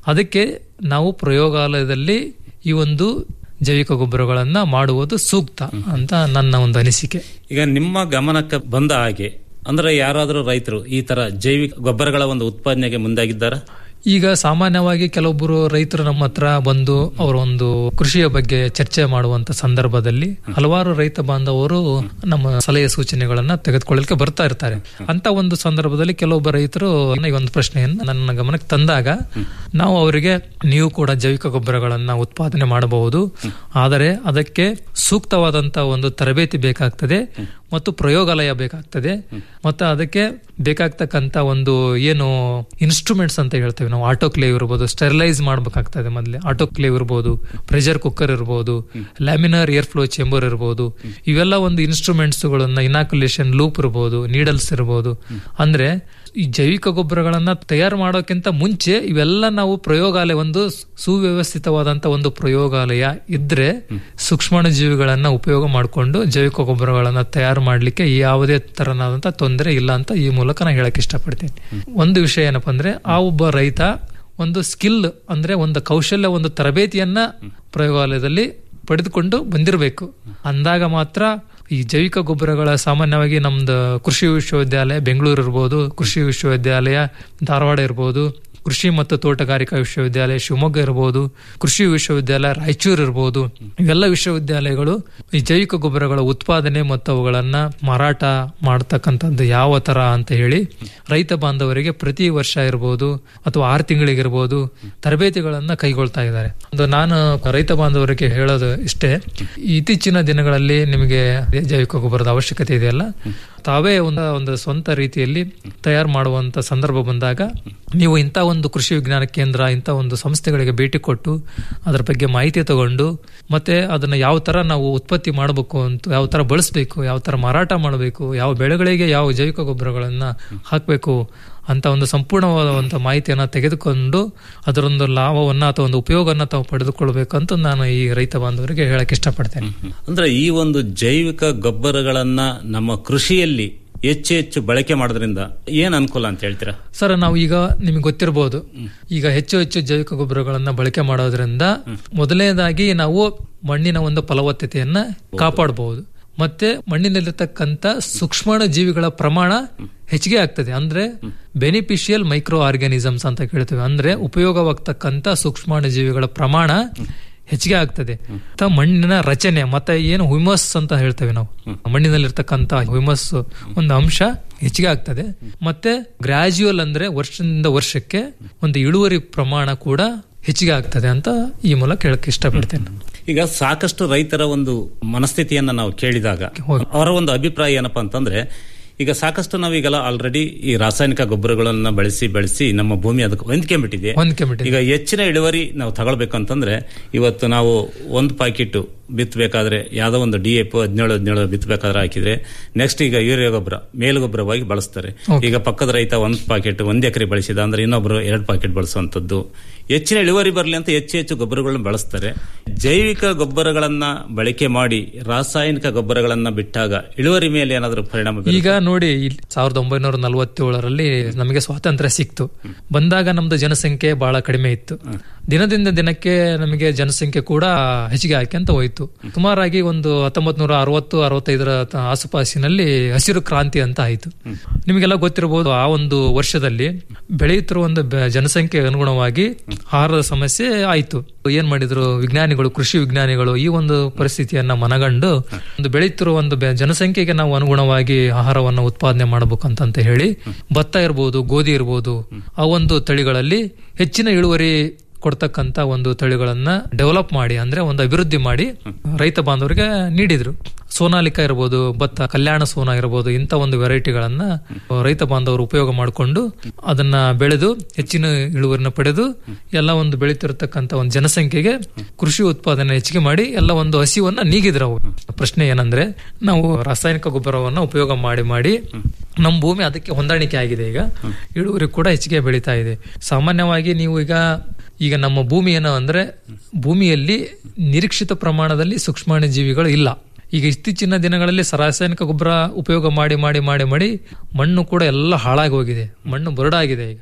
ಅದಕ್ಕೆ ನಾವು ಪ್ರಯೋಗಾಲಯದಲ್ಲಿ ಈ ಒಂದು ಜೈವಿಕ ಗೊಬ್ಬರಗಳನ್ನ ಮಾಡುವುದು ಸೂಕ್ತ ಅಂತ ನನ್ನ ಒಂದು ಅನಿಸಿಕೆ ಈಗ ನಿಮ್ಮ ಗಮನಕ್ಕೆ ಬಂದ ಹಾಗೆ ಅಂದ್ರೆ ಯಾರಾದರೂ ರೈತರು ಈ ತರ ಜೈವಿಕ ಗೊಬ್ಬರಗಳ ಒಂದು ಉತ್ಪಾದನೆಗೆ ಮುಂದಾಗಿದ್ದಾರಾ ಈಗ ಸಾಮಾನ್ಯವಾಗಿ ಕೆಲವೊಬ್ಬರು ರೈತರು ನಮ್ಮ ಹತ್ರ ಬಂದು ಅವರ ಒಂದು ಕೃಷಿಯ ಬಗ್ಗೆ ಚರ್ಚೆ ಮಾಡುವಂತ ಸಂದರ್ಭದಲ್ಲಿ ಹಲವಾರು ರೈತ ಬಾಂಧವರು ನಮ್ಮ ಸಲಹೆ ಸೂಚನೆಗಳನ್ನ ತೆಗೆದುಕೊಳ್ಳಲಿಕ್ಕೆ ಬರ್ತಾ ಇರ್ತಾರೆ ಅಂತ ಒಂದು ಸಂದರ್ಭದಲ್ಲಿ ಕೆಲವೊಬ್ಬ ರೈತರು ಈ ಒಂದು ಪ್ರಶ್ನೆಯನ್ನು ನನ್ನ ಗಮನಕ್ಕೆ ತಂದಾಗ ನಾವು ಅವರಿಗೆ ನೀವು ಕೂಡ ಜೈವಿಕ ಗೊಬ್ಬರಗಳನ್ನ ಉತ್ಪಾದನೆ ಮಾಡಬಹುದು ಆದರೆ ಅದಕ್ಕೆ ಸೂಕ್ತವಾದಂತ ಒಂದು ತರಬೇತಿ ಬೇಕಾಗ್ತದೆ ಮತ್ತು ಪ್ರಯೋಗಾಲಯ ಬೇಕಾಗ್ತದೆ ಮತ್ತು ಅದಕ್ಕೆ ಬೇಕಾಗ್ತಕ್ಕಂತ ಒಂದು ಏನು ಇನ್ಸ್ಟ್ರೂಮೆಂಟ್ಸ್ ಅಂತ ಹೇಳ್ತೇವೆ ನಾವು ಆಟೋಕ್ಲೇವ್ ಇರ್ಬೋದು ಸ್ಟೆರಿಲೈಸ್ ಮಾಡಬೇಕಾಗ್ತದೆ ಮೊದಲೇ ಆಟೋಕ್ಲೇವ್ ಇರ್ಬೋದು ಪ್ರೆಷರ್ ಕುಕ್ಕರ್ ಇರ್ಬೋದು ಲ್ಯಾಮಿನರ್ ಏರ್ ಫ್ಲೋ ಚೇಂಬರ್ ಇರ್ಬೋದು ಇವೆಲ್ಲ ಒಂದು ಇನ್ಸ್ಟ್ರೂಮೆಂಟ್ಸ್ ಗಳನ್ನ ಇನಾಕ್ಯುಲೇಷನ್ ಲೂಪ್ ಇರ್ಬೋದು ನೀಡಲ್ಸ್ ಇರ್ಬೋದು ಅಂದ್ರೆ ಈ ಜೈವಿಕ ಗೊಬ್ಬರಗಳನ್ನ ತಯಾರು ಮಾಡೋಕ್ಕಿಂತ ಮುಂಚೆ ಇವೆಲ್ಲ ನಾವು ಪ್ರಯೋಗಾಲಯ ಒಂದು ಸುವ್ಯವಸ್ಥಿತವಾದಂತ ಒಂದು ಪ್ರಯೋಗಾಲಯ ಇದ್ರೆ ಸೂಕ್ಷ್ಮಾಣು ಜೀವಿಗಳನ್ನ ಉಪಯೋಗ ಮಾಡಿಕೊಂಡು ಜೈವಿಕ ಗೊಬ್ಬರಗಳನ್ನ ತಯಾರು ಮಾಡ್ಲಿಕ್ಕೆ ಯಾವುದೇ ತರನಾದಂತ ತೊಂದರೆ ಇಲ್ಲ ಅಂತ ಈ ಮೂಲಕ ನಾನು ಹೇಳಕ್ ಇಷ್ಟಪಡ್ತೀನಿ ಒಂದು ವಿಷಯ ಏನಪ್ಪಾ ಅಂದ್ರೆ ಆ ಒಬ್ಬ ರೈತ ಒಂದು ಸ್ಕಿಲ್ ಅಂದ್ರೆ ಒಂದು ಕೌಶಲ್ಯ ಒಂದು ತರಬೇತಿಯನ್ನ ಪ್ರಯೋಗಾಲಯದಲ್ಲಿ ಪಡೆದುಕೊಂಡು ಬಂದಿರಬೇಕು ಅಂದಾಗ ಮಾತ್ರ ಈ ಜೈವಿಕ ಗೊಬ್ಬರಗಳ ಸಾಮಾನ್ಯವಾಗಿ ನಮ್ದು ಕೃಷಿ ವಿಶ್ವವಿದ್ಯಾಲಯ ಬೆಂಗಳೂರು ಇರ್ಬೋದು ಕೃಷಿ ವಿಶ್ವವಿದ್ಯಾಲಯ ಧಾರವಾಡ ಇರ್ಬೋದು ಕೃಷಿ ಮತ್ತು ತೋಟಗಾರಿಕಾ ವಿಶ್ವವಿದ್ಯಾಲಯ ಶಿವಮೊಗ್ಗ ಇರಬಹುದು ಕೃಷಿ ವಿಶ್ವವಿದ್ಯಾಲಯ ರಾಯಚೂರು ಇರಬಹುದು ಇವೆಲ್ಲ ವಿಶ್ವವಿದ್ಯಾಲಯಗಳು ಈ ಜೈವಿಕ ಗೊಬ್ಬರಗಳ ಉತ್ಪಾದನೆ ಮತ್ತು ಅವುಗಳನ್ನ ಮಾರಾಟ ಮಾಡತಕ್ಕಂಥದ್ದು ಯಾವ ತರ ಅಂತ ಹೇಳಿ ರೈತ ಬಾಂಧವರಿಗೆ ಪ್ರತಿ ವರ್ಷ ಇರಬಹುದು ಅಥವಾ ಆರು ತಿಂಗಳಿಗಿರ್ಬೋದು ತರಬೇತಿಗಳನ್ನ ಕೈಗೊಳ್ತಾ ಇದ್ದಾರೆ ಒಂದು ನಾನು ರೈತ ಬಾಂಧವರಿಗೆ ಹೇಳೋದು ಇಷ್ಟೇ ಇತ್ತೀಚಿನ ದಿನಗಳಲ್ಲಿ ನಿಮಗೆ ಜೈವಿಕ ಗೊಬ್ಬರದ ಅವಶ್ಯಕತೆ ಇದೆಯಲ್ಲ ತಾವೇ ಒಂದು ಒಂದು ಸ್ವಂತ ರೀತಿಯಲ್ಲಿ ತಯಾರು ಮಾಡುವಂತ ಸಂದರ್ಭ ಬಂದಾಗ ನೀವು ಇಂಥ ಒಂದು ಕೃಷಿ ವಿಜ್ಞಾನ ಕೇಂದ್ರ ಇಂಥ ಒಂದು ಸಂಸ್ಥೆಗಳಿಗೆ ಭೇಟಿ ಕೊಟ್ಟು ಅದರ ಬಗ್ಗೆ ಮಾಹಿತಿ ತಗೊಂಡು ಮತ್ತೆ ಅದನ್ನ ಯಾವ ತರ ನಾವು ಉತ್ಪತ್ತಿ ಮಾಡಬೇಕು ಅಂತ ಯಾವ ತರ ಬಳಸಬೇಕು ಯಾವ ತರ ಮಾರಾಟ ಮಾಡಬೇಕು ಯಾವ ಬೆಳೆಗಳಿಗೆ ಯಾವ ಜೈವಿಕ ಗೊಬ್ಬರಗಳನ್ನ ಹಾಕಬೇಕು ಅಂತ ಒಂದು ಸಂಪೂರ್ಣವಾದ ಮಾಹಿತಿಯನ್ನ ತೆಗೆದುಕೊಂಡು ಅದರೊಂದು ಲಾಭವನ್ನ ಅಥವಾ ಒಂದು ಉಪಯೋಗವನ್ನ ತಾವು ಪಡೆದುಕೊಳ್ಬೇಕಂತ ನಾನು ಈ ರೈತ ಬಾಂಧವರಿಗೆ ಹೇಳಕ್ ಇಷ್ಟಪಡ್ತೇನೆ ಅಂದ್ರೆ ಈ ಒಂದು ಜೈವಿಕ ಗೊಬ್ಬರಗಳನ್ನ ನಮ್ಮ ಕೃಷಿಯಲ್ಲಿ ಹೆಚ್ಚು ಹೆಚ್ಚು ಬಳಕೆ ಮಾಡೋದ್ರಿಂದ ಏನ್ ಅನುಕೂಲ ಅಂತ ಹೇಳ್ತೀರಾ ಸರ್ ನಾವು ಈಗ ನಿಮಗೆ ಗೊತ್ತಿರಬಹುದು ಈಗ ಹೆಚ್ಚು ಹೆಚ್ಚು ಜೈವಿಕ ಗೊಬ್ಬರಗಳನ್ನ ಬಳಕೆ ಮಾಡೋದ್ರಿಂದ ಮೊದಲನೇದಾಗಿ ನಾವು ಮಣ್ಣಿನ ಒಂದು ಫಲವತ್ತತೆಯನ್ನ ಕಾಪಾಡಬಹುದು ಮತ್ತೆ ಮಣ್ಣಿನಲ್ಲಿರ್ತಕ್ಕಂಥ ಸೂಕ್ಷ್ಮಾಣು ಜೀವಿಗಳ ಪ್ರಮಾಣ ಹೆಚ್ಚಿಗೆ ಆಗ್ತದೆ ಅಂದ್ರೆ ಬೆನಿಫಿಷಿಯಲ್ ಮೈಕ್ರೋ ಆರ್ಗಾನಿಸಮ್ಸ್ ಅಂತ ಕೇಳ್ತೇವೆ ಅಂದ್ರೆ ಉಪಯೋಗವಾಗ್ತಕ್ಕಂಥ ಸೂಕ್ಷ್ಮಾಣು ಜೀವಿಗಳ ಪ್ರಮಾಣ ಹೆಚ್ಚಿಗೆ ಆಗ್ತದೆ ತ- ಮಣ್ಣಿನ ರಚನೆ ಮತ್ತೆ ಏನು ಹುಮಸ್ ಅಂತ ಹೇಳ್ತೇವೆ ನಾವು ಮಣ್ಣಿನಲ್ಲಿರ್ತಕ್ಕಂಥ ಹುಮಸ್ ಒಂದು ಅಂಶ ಹೆಚ್ಚಿಗೆ ಆಗ್ತದೆ ಮತ್ತೆ ಗ್ರಾಜುಯಲ್ ಅಂದ್ರೆ ವರ್ಷದಿಂದ ವರ್ಷಕ್ಕೆ ಒಂದು ಇಳುವರಿ ಪ್ರಮಾಣ ಕೂಡ ಹೆಚ್ಚಿಗೆ ಆಗ್ತದೆ ಅಂತ ಈ ಮೂಲಕ ಹೇಳಕ್ ಇಷ್ಟಪಡ್ತೇನೆ ಈಗ ಸಾಕಷ್ಟು ರೈತರ ಒಂದು ಮನಸ್ಥಿತಿಯನ್ನ ನಾವು ಕೇಳಿದಾಗ ಅವರ ಒಂದು ಅಭಿಪ್ರಾಯ ಏನಪ್ಪಾ ಅಂತಂದ್ರೆ ಈಗ ಸಾಕಷ್ಟು ನಾವೀಗೆಲ್ಲ ಆಲ್ರೆಡಿ ಈ ರಾಸಾಯನಿಕ ಗೊಬ್ಬರಗಳನ್ನ ಬಳಸಿ ಬಳಸಿ ನಮ್ಮ ಭೂಮಿ ಅದಕ್ಕೆ ಹೊಂದ್ಕೊಂಡ್ಬಿಟ್ಟಿದೆ ಹೊಂದ್ಕೊಂಡ್ಬಿಟ್ಟಿದೆ. ಈಗ ಹೆಚ್ಚಿನ ಇಳುವರಿ ನಾವು ತಗೊಳ್ಬೇಕಂತಂದ್ರೆ ಇವತ್ತು ನಾವು ಒಂದು ಪ್ಯಾಕೆಟ್ ಬಿತ್ತಬೇಕಾದ್ರೆ ಯಾವ್ದೋ ಒಂದು ಡಿ ಎಫ್ ಹದಿನೇಳು ಹದಿನೇಳು ಬಿತ್ತಬೇಕಾದ್ರೆ ಹಾಕಿದ್ರೆ ನೆಕ್ಸ್ಟ್ ಈಗ ಯೂರಿಯಾ ಗೊಬ್ಬರ ಮೇಲು ಗೊಬ್ಬರವಾಗಿ ಬಳಸ್ತಾರೆ Okay. ಈಗ ಪಕ್ಕದ ರೈತ ಒಂದು ಪ್ಯಾಕೆಟ್ ಒಂದ್ ಎಕರೆ ಬಳಸಿದ ಅಂದ್ರೆ ಇನ್ನೊಬ್ರು ಎರಡು ಪ್ಯಾಕೆಟ್ ಬಳಸುವಂತದ್ದು ಹೆಚ್ಚಿನ ಇಳುವರಿ ಬರಲಿ ಅಂತ ಹೆಚ್ಚು ಹೆಚ್ಚು ಗೊಬ್ಬರಗಳನ್ನ ಬಳಸ್ತಾರೆ ಜೈವಿಕ ಗೊಬ್ಬರಗಳನ್ನ ಬಳಕೆ ಮಾಡಿ ರಾಸಾಯನಿಕ ಗೊಬ್ಬರಗಳನ್ನ ಬಿಟ್ಟಾಗ ಇಳುವರಿ ಮೇಲೆ ಏನಾದರೂ ಪರಿಣಾಮ ಬೀರುತ್ತಾ? ಈಗ ನೋಡಿ ಇಲ್ಲಿ ಸಾವಿರದ ಒಂಬೈನೂರ ನಲವತ್ತೇಳರಲ್ಲಿ ನಮಗೆ ಸ್ವಾತಂತ್ರ್ಯ ಸಿಕ್ತು ಬಂದಾಗ ನಮ್ದು ಜನಸಂಖ್ಯೆ ಬಹಳ ಕಡಿಮೆ ಇತ್ತು ದಿನದಿಂದ ದಿನಕ್ಕೆ ನಮಗೆ ಜನಸಂಖ್ಯೆ ಕೂಡ ಹೆಚ್ಚಿಗೆ ಆಯ್ಕೆಂತ ಹೋಯ್ತು ಸುಮಾರಾಗಿ ಒಂದು ಹತ್ತೊಂಬತ್ ನೂರ ಅರವತ್ತು ಅರವತ್ತೈದರ ತ- ಆಸುಪಾಸಿನಲ್ಲಿ ಹಸಿರು ಕ್ರಾಂತಿ ಅಂತ ಆಯ್ತು ನಿಮಗೆಲ್ಲ ಗೊತ್ತಿರಬಹುದು ಆ ಒಂದು ವರ್ಷದಲ್ಲಿ ಬೆಳೆಯುತ್ತಿರುವ ಒಂದು ಬೆ- ಜನಸಂಖ್ಯೆಗೆ ಅನುಗುಣವಾಗಿ ಆಹಾರದ ಸಮಸ್ಯೆ ಆಯ್ತು ಏನ್ ಮಾಡಿದ್ರು ವಿಜ್ಞಾನಿಗಳು ಕೃಷಿ ವಿಜ್ಞಾನಿಗಳು ಈ ಒಂದು ಪರಿಸ್ಥಿತಿಯನ್ನ ಮನಗಂಡು ಒಂದು ಬೆಳೆಯುತ್ತಿರುವ ಒಂದು ಬೆ- ಜನಸಂಖ್ಯೆಗೆ ನಾವು ಅನುಗುಣವಾಗಿ ಆಹಾರವನ್ನು ಉತ್ಪಾದನೆ ಮಾಡಬೇಕಂತ ಹೇಳಿ ಭತ್ತ ಇರ್ಬೋದು ಗೋಧಿ ಇರ್ಬೋದು ಆ ಒಂದು ತಳಿಗಳಲ್ಲಿ ಹೆಚ್ಚಿನ ಇಳುವರಿ ಕೊಡ್ತಕ್ಕಂತ ಒಂದು ತಳಿಗಳನ್ನ ಡೆವಲಪ್ ಮಾಡಿ ಅಂದ್ರೆ ಒಂದು ಅಭಿವೃದ್ಧಿ ಮಾಡಿ ರೈತ ಬಾಂಧವರಿಗೆ ನೀಡಿದ್ರು ಸೋನಾಲಿಕಾ ಇರ್ಬೋದು ಭತ್ತ ಕಲ್ಯಾಣ ಸೋನಾ ಇರ್ಬೋದು ಇಂಥ ಒಂದು ವೆರೈಟಿಗಳನ್ನ ರೈತ ಬಾಂಧವರು ಉಪಯೋಗ ಮಾಡಿಕೊಂಡು ಅದನ್ನ ಬೆಳೆದು ಹೆಚ್ಚಿನ ಇಳುವರಿನ ಪಡೆದು ಎಲ್ಲ ಒಂದು ಬೆಳೀತಿರತಕ್ಕಂತ ಒಂದು ಜನಸಂಖ್ಯೆಗೆ ಕೃಷಿ ಉತ್ಪಾದನೆ ಹೆಚ್ಚಿಗೆ ಮಾಡಿ ಎಲ್ಲ ಒಂದು ಹಸಿವನ್ನ ನೀಗಿದ್ರು ಅವು ಪ್ರಶ್ನೆ ಏನಂದ್ರೆ ನಾವು ರಾಸಾಯನಿಕ ಗೊಬ್ಬರವನ್ನ ಉಪಯೋಗ ಮಾಡಿ ಮಾಡಿ ನಮ್ಮ ಭೂಮಿ ಅದಕ್ಕೆ ಹೊಂದಾಣಿಕೆ ಆಗಿದೆ ಈಗ ಇಳುವರಿ ಕೂಡ ಹೆಚ್ಚಿಗೆ ಬೆಳೀತಾ ಇದೆ ಸಾಮಾನ್ಯವಾಗಿ ನೀವು ಈಗ ಈಗ ನಮ್ಮ ಭೂಮಿ ಏನೋ ಅಂದ್ರೆ ಭೂಮಿಯಲ್ಲಿ ನಿರೀಕ್ಷಿತ ಪ್ರಮಾಣದಲ್ಲಿ ಸೂಕ್ಷ್ಮಾಣು ಜೀವಿಗಳು ಇಲ್ಲ ಈಗ ಇತ್ತೀಚಿನ ದಿನಗಳಲ್ಲಿ ರಾಸಾಯನಿಕ ಗೊಬ್ಬರ ಉಪಯೋಗ ಮಾಡಿ ಮಾಡಿ ಮಾಡಿ ಮಾಡಿ ಮಣ್ಣು ಕೂಡ ಎಲ್ಲ ಹಾಳಾಗಿ ಹೋಗಿದೆ ಮಣ್ಣು ಬರಡಾಗಿದೆ ಈಗ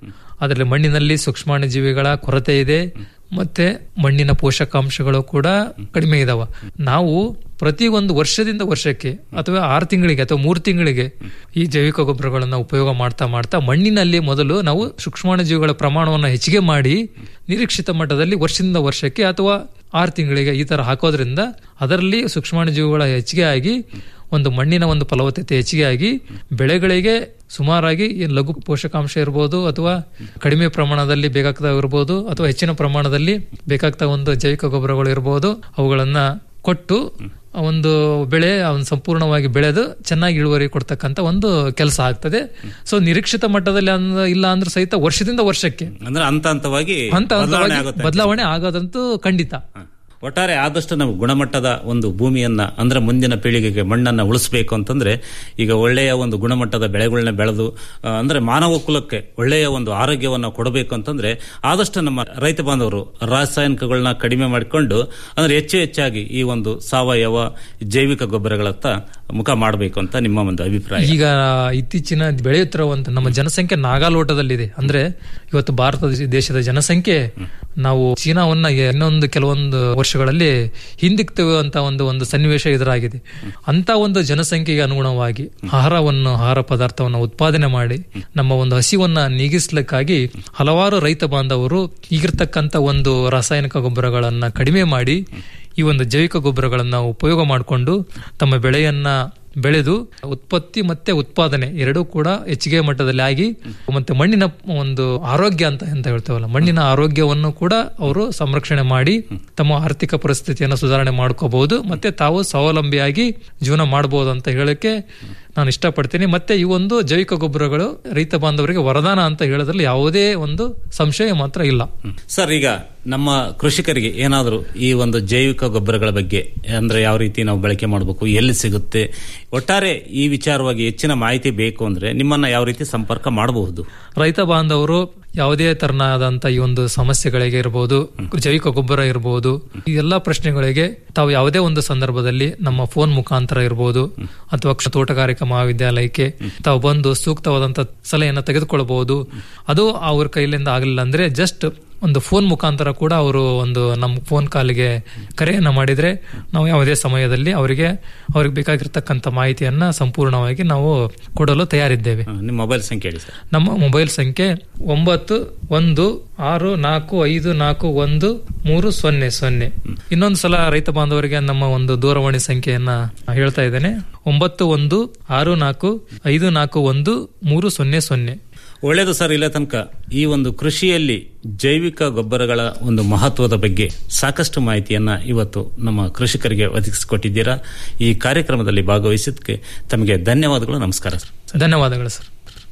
ಅದರಲ್ಲಿ ಮಣ್ಣಿನಲ್ಲಿ ಸೂಕ್ಷ್ಮಾಣು ಜೀವಿಗಳ ಕೊರತೆ ಇದೆ ಮತ್ತೆ ಮಣ್ಣಿನ ಪೋಷಕಾಂಶಗಳು ಕೂಡ ಕಡಿಮೆ ಇದಾವ ನಾವು ಪ್ರತಿ ಒಂದು ವರ್ಷದಿಂದ ವರ್ಷಕ್ಕೆ ಅಥವಾ ಆರು ತಿಂಗಳಿಗೆ ಅಥವಾ ಮೂರು ತಿಂಗಳಿಗೆ ಈ ಜೈವಿಕ ಗೊಬ್ಬರಗಳನ್ನ ಉಪಯೋಗ ಮಾಡ್ತಾ ಮಾಡ್ತಾ ಮಣ್ಣಿನಲ್ಲಿ ಮೊದಲು ನಾವು ಸೂಕ್ಷ್ಮಾಣು ಜೀವಿಗಳ ಪ್ರಮಾಣವನ್ನು ಹೆಚ್ಚಿಗೆ ಮಾಡಿ ನಿರೀಕ್ಷಿತ ಮಟ್ಟದಲ್ಲಿ ವರ್ಷದಿಂದ ವರ್ಷಕ್ಕೆ ಅಥವಾ ಆರು ತಿಂಗಳಿಗೆ ಈ ತರ ಹಾಕೋದ್ರಿಂದ ಅದರಲ್ಲಿ ಸೂಕ್ಷ್ಮಾಣು ಜೀವಿಗಳ ಹೆಚ್ಚಿಗೆ ಆಗಿ ಒಂದು ಮಣ್ಣಿನ ಒಂದು ಫಲವತ್ತತೆ ಹೆಚ್ಚಿಗೆ ಆಗಿ ಬೆಳೆಗಳಿಗೆ ಸುಮಾರಾಗಿ ಈ ಲಘು ಪೋಷಕಾಂಶ ಇರ್ಬೋದು ಅಥವಾ ಕಡಿಮೆ ಪ್ರಮಾಣದಲ್ಲಿ ಬೇಕಾಗ್ತಾ ಇರ್ಬೋದು ಅಥವಾ ಹೆಚ್ಚಿನ ಪ್ರಮಾಣದಲ್ಲಿ ಬೇಕಾಗ್ತಾ ಒಂದು ಜೈವಿಕ ಗೊಬ್ಬರಗಳು ಇರ್ಬೋದು ಅವುಗಳನ್ನ ಕೊಟ್ಟು ಆ ಒಂದು ಬೆಳೆ ಅವನ್ ಸಂಪೂರ್ಣವಾಗಿ ಬೆಳೆದು ಚೆನ್ನಾಗಿ ಇಳುವರಿ ಕೊಡ್ತಕ್ಕಂತ ಒಂದು ಕೆಲಸ ಆಗ್ತದೆ ಸೊ ನಿರೀಕ್ಷಿತ ಮಟ್ಟದಲ್ಲಿ ಅಂದ್- ಇಲ್ಲ ಅಂದ್ರೆ ಸಹಿತ ವರ್ಷದಿಂದ ವರ್ಷಕ್ಕೆ ಅಂದ್ರೆ ಹಂತ ಹಂತವಾಗಿ ಹಂತ ಬದಲಾವಣೆ ಹಂತವಾಗಿ ಆಗುತ್ತೆ ಬದಲಾವಣೆ ಆಗೋದಂತೂ ಖಂಡಿತ ಒಟ್ಟಾರೆ ಆದಷ್ಟು ನಾವು ಗುಣಮಟ್ಟದ ಒಂದು ಭೂಮಿಯನ್ನ ಅಂದ್ರೆ ಮುಂದಿನ ಪೀಳಿಗೆಗೆ ಮಣ್ಣನ್ನ ಉಳಿಸಬೇಕು ಅಂತಂದ್ರೆ ಈಗ ಒಳ್ಳೆಯ ಒಂದು ಗುಣಮಟ್ಟದ ಬೆಳೆಗಳನ್ನ ಬೆಳೆದು ಆ, ಅಂದ್ರೆ ಮಾನವ ಕುಲಕ್ಕೆ ಒಳ್ಳೆಯ ಒಂದು ಆರೋಗ್ಯವನ್ನ ಕೊಡಬೇಕು ಅಂತಂದ್ರೆ ಆದಷ್ಟು ನಮ್ಮ ರೈತ ಬಾಂಧವರು ರಾಸಾಯನಿಕಗಳನ್ನ ಕಡಿಮೆ ಮಾಡಿಕೊಂಡು ಅಂದ್ರೆ ಹೆಚ್ಚು ಹೆಚ್ಚಾಗಿ ಈ ಒಂದು ಸಾವಯವ ಜೈವಿಕ ಗೊಬ್ಬರಗಳತ್ತ ಮುಖ ಮಾಡಬೇಕು ಅಂತ ನಿಮ್ಮ ಒಂದು ಅಭಿಪ್ರಾಯ ಈಗ ಇತ್ತೀಚಿನ ಬೆಳೆಯುತ್ತಿರುವಂತ ನಮ್ಮ ಜನಸಂಖ್ಯೆ ನಾಗಾಲೋಟದಲ್ಲಿದೆ ಅಂದ್ರೆ ಇವತ್ತು ಭಾರತ ದೇಶದ ಜನಸಂಖ್ಯೆ ನಾವು ಚೀನಾವನ್ನ ಇನ್ನೊಂದು ಕೆಲವೊಂದು ವರ್ಷಗಳಲ್ಲಿ ಹಿಂದಿಕ್ತೇವೆ ಅಂತ ಒಂದು ಒಂದು ಸನ್ನಿವೇಶ ಎದುರಾಗಿದೆ ಅಂತ ಒಂದು ಜನಸಂಖ್ಯೆಗೆ ಅನುಗುಣವಾಗಿ ಆಹಾರವನ್ನು ಆಹಾರ ಪದಾರ್ಥವನ್ನು ಉತ್ಪಾದನೆ ಮಾಡಿ ನಮ್ಮ ಒಂದು ಹಸಿವನ್ನ ನೀಗಿಸ್ಲಿಕ್ಕಾಗಿ ಹಲವಾರು ರೈತ ಬಾಂಧವರು ಈಗಿರ್ತಕ್ಕಂಥ ಒಂದು ರಾಸಾಯನಿಕ ಗೊಬ್ಬರಗಳನ್ನ ಕಡಿಮೆ ಮಾಡಿ ಈ ಒಂದು ಜೈವಿಕ ಗೊಬ್ಬರಗಳನ್ನ ಉಪಯೋಗ ಮಾಡಿಕೊಂಡು ತಮ್ಮ ಬೆಳೆಯನ್ನ ಬೆಳೆದು ಉತ್ಪತ್ತಿ ಮತ್ತೆ ಉತ್ಪಾದನೆ ಎರಡೂ ಕೂಡ ಹೆಚ್ಚಿಗೆ ಮಟ್ಟದಲ್ಲಿ ಆಗಿ ಮತ್ತೆ ಮಣ್ಣಿನ ಒಂದು ಆರೋಗ್ಯ ಅಂತ ಅಂತ ಹೇಳ್ತೇವಲ್ಲ ಮಣ್ಣಿನ ಆರೋಗ್ಯವನ್ನು ಕೂಡ ಅವರು ಸಂರಕ್ಷಣೆ ಮಾಡಿ ತಮ್ಮ ಆರ್ಥಿಕ ಪರಿಸ್ಥಿತಿಯನ್ನು ಸುಧಾರಣೆ ಮಾಡ್ಕೋಬಹುದು ಮತ್ತೆ ತಾವು ಸ್ವಾವಲಂಬಿಯಾಗಿ ಜೀವನ ಮಾಡಬಹುದು ಅಂತ ಹೇಳಕ್ಕೆ ನಾನು ಇಷ್ಟಪಡ್ತೀನಿ ಮತ್ತೆ ಈ ಒಂದು ಜೈವಿಕ ಗೊಬ್ಬರಗಳು ರೈತ ಬಾಂಧವರಿಗೆ ವರದಾನ ಅಂತ ಹೇಳೋದ್ರಲ್ಲಿ ಯಾವುದೇ ಒಂದು ಸಂಶಯ ಮಾತ್ರ ಇಲ್ಲ ಸರ್ ಈಗ ನಮ್ಮ ಕೃಷಿಕರಿಗೆ ಏನಾದರೂ ಈ ಒಂದು ಜೈವಿಕ ಗೊಬ್ಬರಗಳ ಬಗ್ಗೆ ಅಂದ್ರೆ ಯಾವ ರೀತಿ ನಾವು ಬಳಕೆ ಮಾಡಬೇಕು ಎಲ್ಲಿ ಸಿಗುತ್ತೆ ಒಟ್ಟಾರೆ ಈ ವಿಚಾರವಾಗಿ ಹೆಚ್ಚಿನ ಮಾಹಿತಿ ಬೇಕು ಅಂದ್ರೆ ನಿಮ್ಮನ್ನ ಯಾವ ರೀತಿ ಸಂಪರ್ಕ ಮಾಡಬಹುದು ರೈತ ಬಾಂಧವರು ಯಾವುದೇ ತರನಾದಂತ ಈ ಒಂದು ಸಮಸ್ಯೆಗಳಿಗೆ ಇರಬಹುದು ಜೈವಿಕ ಗೊಬ್ಬರ ಇರಬಹುದು ಈ ಎಲ್ಲಾ ಪ್ರಶ್ನೆಗಳಿಗೆ ತಾವು ಯಾವುದೇ ಒಂದು ಸಂದರ್ಭದಲ್ಲಿ ನಮ್ಮ ಫೋನ್ ಮುಖಾಂತರ ಇರಬಹುದು ಅಥವಾ ಕ್ಷ- ತೋಟಗಾರಿಕಾ ಮಹಾವಿದ್ಯಾಲಯಕ್ಕೆ ತಾವು ಬಂದು ಸೂಕ್ತವಾದಂತ ಸಲಹೆಯನ್ನು ತೆಗೆದುಕೊಳ್ಳಬಹುದು ಅದು ಅವ್ರ ಕೈಲಿಂದ ಆಗಲಿಲ್ಲ ಅಂದ್ರೆ ಜಸ್ಟ್ ಒಂದು ಫೋನ್ ಮುಖಾಂತರ ಕೂಡ ಅವರು ಒಂದು ನಮ್ಮ ಫೋನ್ ಕಾಲಿಗೆ ಕರೆಯನ್ನ ಮಾಡಿದ್ರೆ ನಾವು ಯಾವುದೇ ಸಮಯದಲ್ಲಿ ಅವರಿಗೆ ಅವ್ರಿಗೆ ಬೇಕಾಗಿರ್ತಕ್ಕಂಥ ಮಾಹಿತಿಯನ್ನ ಸಂಪೂರ್ಣವಾಗಿ ನಾವು ಕೊಡಲು ತಯಾರಿದ್ದೇವೆ ನಿಮ್ಮ ಮೊಬೈಲ್ ಸಂಖ್ಯೆ ಹೇಳಿ ಸರ್ ನಮ್ಮ ಮೊಬೈಲ್ ಸಂಖ್ಯೆ ಒಂಬತ್ತು ಒಂದು ಆರು ನಾಲ್ಕು ಐದು ನಾಲ್ಕು ಒಂದು ಮೂರು ಸೊನ್ನೆ ಸೊನ್ನೆ ಇನ್ನೊಂದು ಸಲ ರೈತ ಬಾಂಧವರಿಗೆ ನಮ್ಮ ಒಂದು ದೂರವಾಣಿ ಸಂಖ್ಯೆಯನ್ನ ಹೇಳ್ತಾ ಇದ್ದೇನೆ ಒಂಬತ್ತು ಒಂದು ಆರು ನಾಲ್ಕು ಐದು ನಾಲ್ಕು ಒಂದು ಮೂರು ಸೊನ್ನೆ ಸೊನ್ನೆ ಒಳ್ಳೆಯದು ಸರ್ ಇಲ್ಲ ತನಕ ಈ ಒಂದು ಕೃಷಿಯಲ್ಲಿ ಜೈವಿಕ ಗೊಬ್ಬರಗಳ ಒಂದು ಮಹತ್ವದ ಬಗ್ಗೆ ಸಾಕಷ್ಟು ಮಾಹಿತಿಯನ್ನ ಇವತ್ತು ನಮ್ಮ ಕೃಷಿಕರಿಗೆ ಒದಗಿಸಿಕೊಟ್ಟಿದ್ದೀರಾ ಈ ಕಾರ್ಯಕ್ರಮದಲ್ಲಿ ಭಾಗವಹಿಸಿದ್ದಕ್ಕೆ ತಮಗೆ ಧನ್ಯವಾದಗಳು ನಮಸ್ಕಾರ ಸರ್ ಧನ್ಯವಾದಗಳು ಸರ್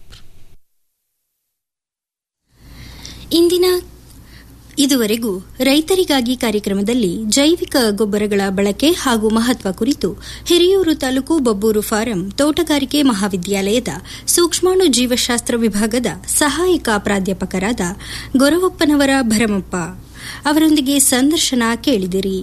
ಇಂದಿನ ಇದುವರೆಗೂ ರೈತರಿಗಾಗಿ ಕಾರ್ಯಕ್ರಮದಲ್ಲಿ ಜೈವಿಕ ಗೊಬ್ಬರಗಳ ಬಳಕೆ ಹಾಗೂ ಮಹತ್ವ ಕುರಿತು ಹಿರಿಯೂರು ತಾಲೂಕು ಬಬ್ಬೂರು ಫಾರಂ ತೋಟಗಾರಿಕೆ ಮಹಾವಿದ್ಯಾಲಯದ ಸೂಕ್ಷ್ಮಾಣು ಜೀವಶಾಸ್ತ್ರ ವಿಭಾಗದ ಸಹಾಯಕ ಪ್ರಾಧ್ಯಾಪಕರಾದ ಗೊರವಪ್ಪನವರ ಭರಮಪ್ಪ ಅವರೊಂದಿಗೆ ಸಂದರ್ಶನ ಕೇಳಿದಿರಿ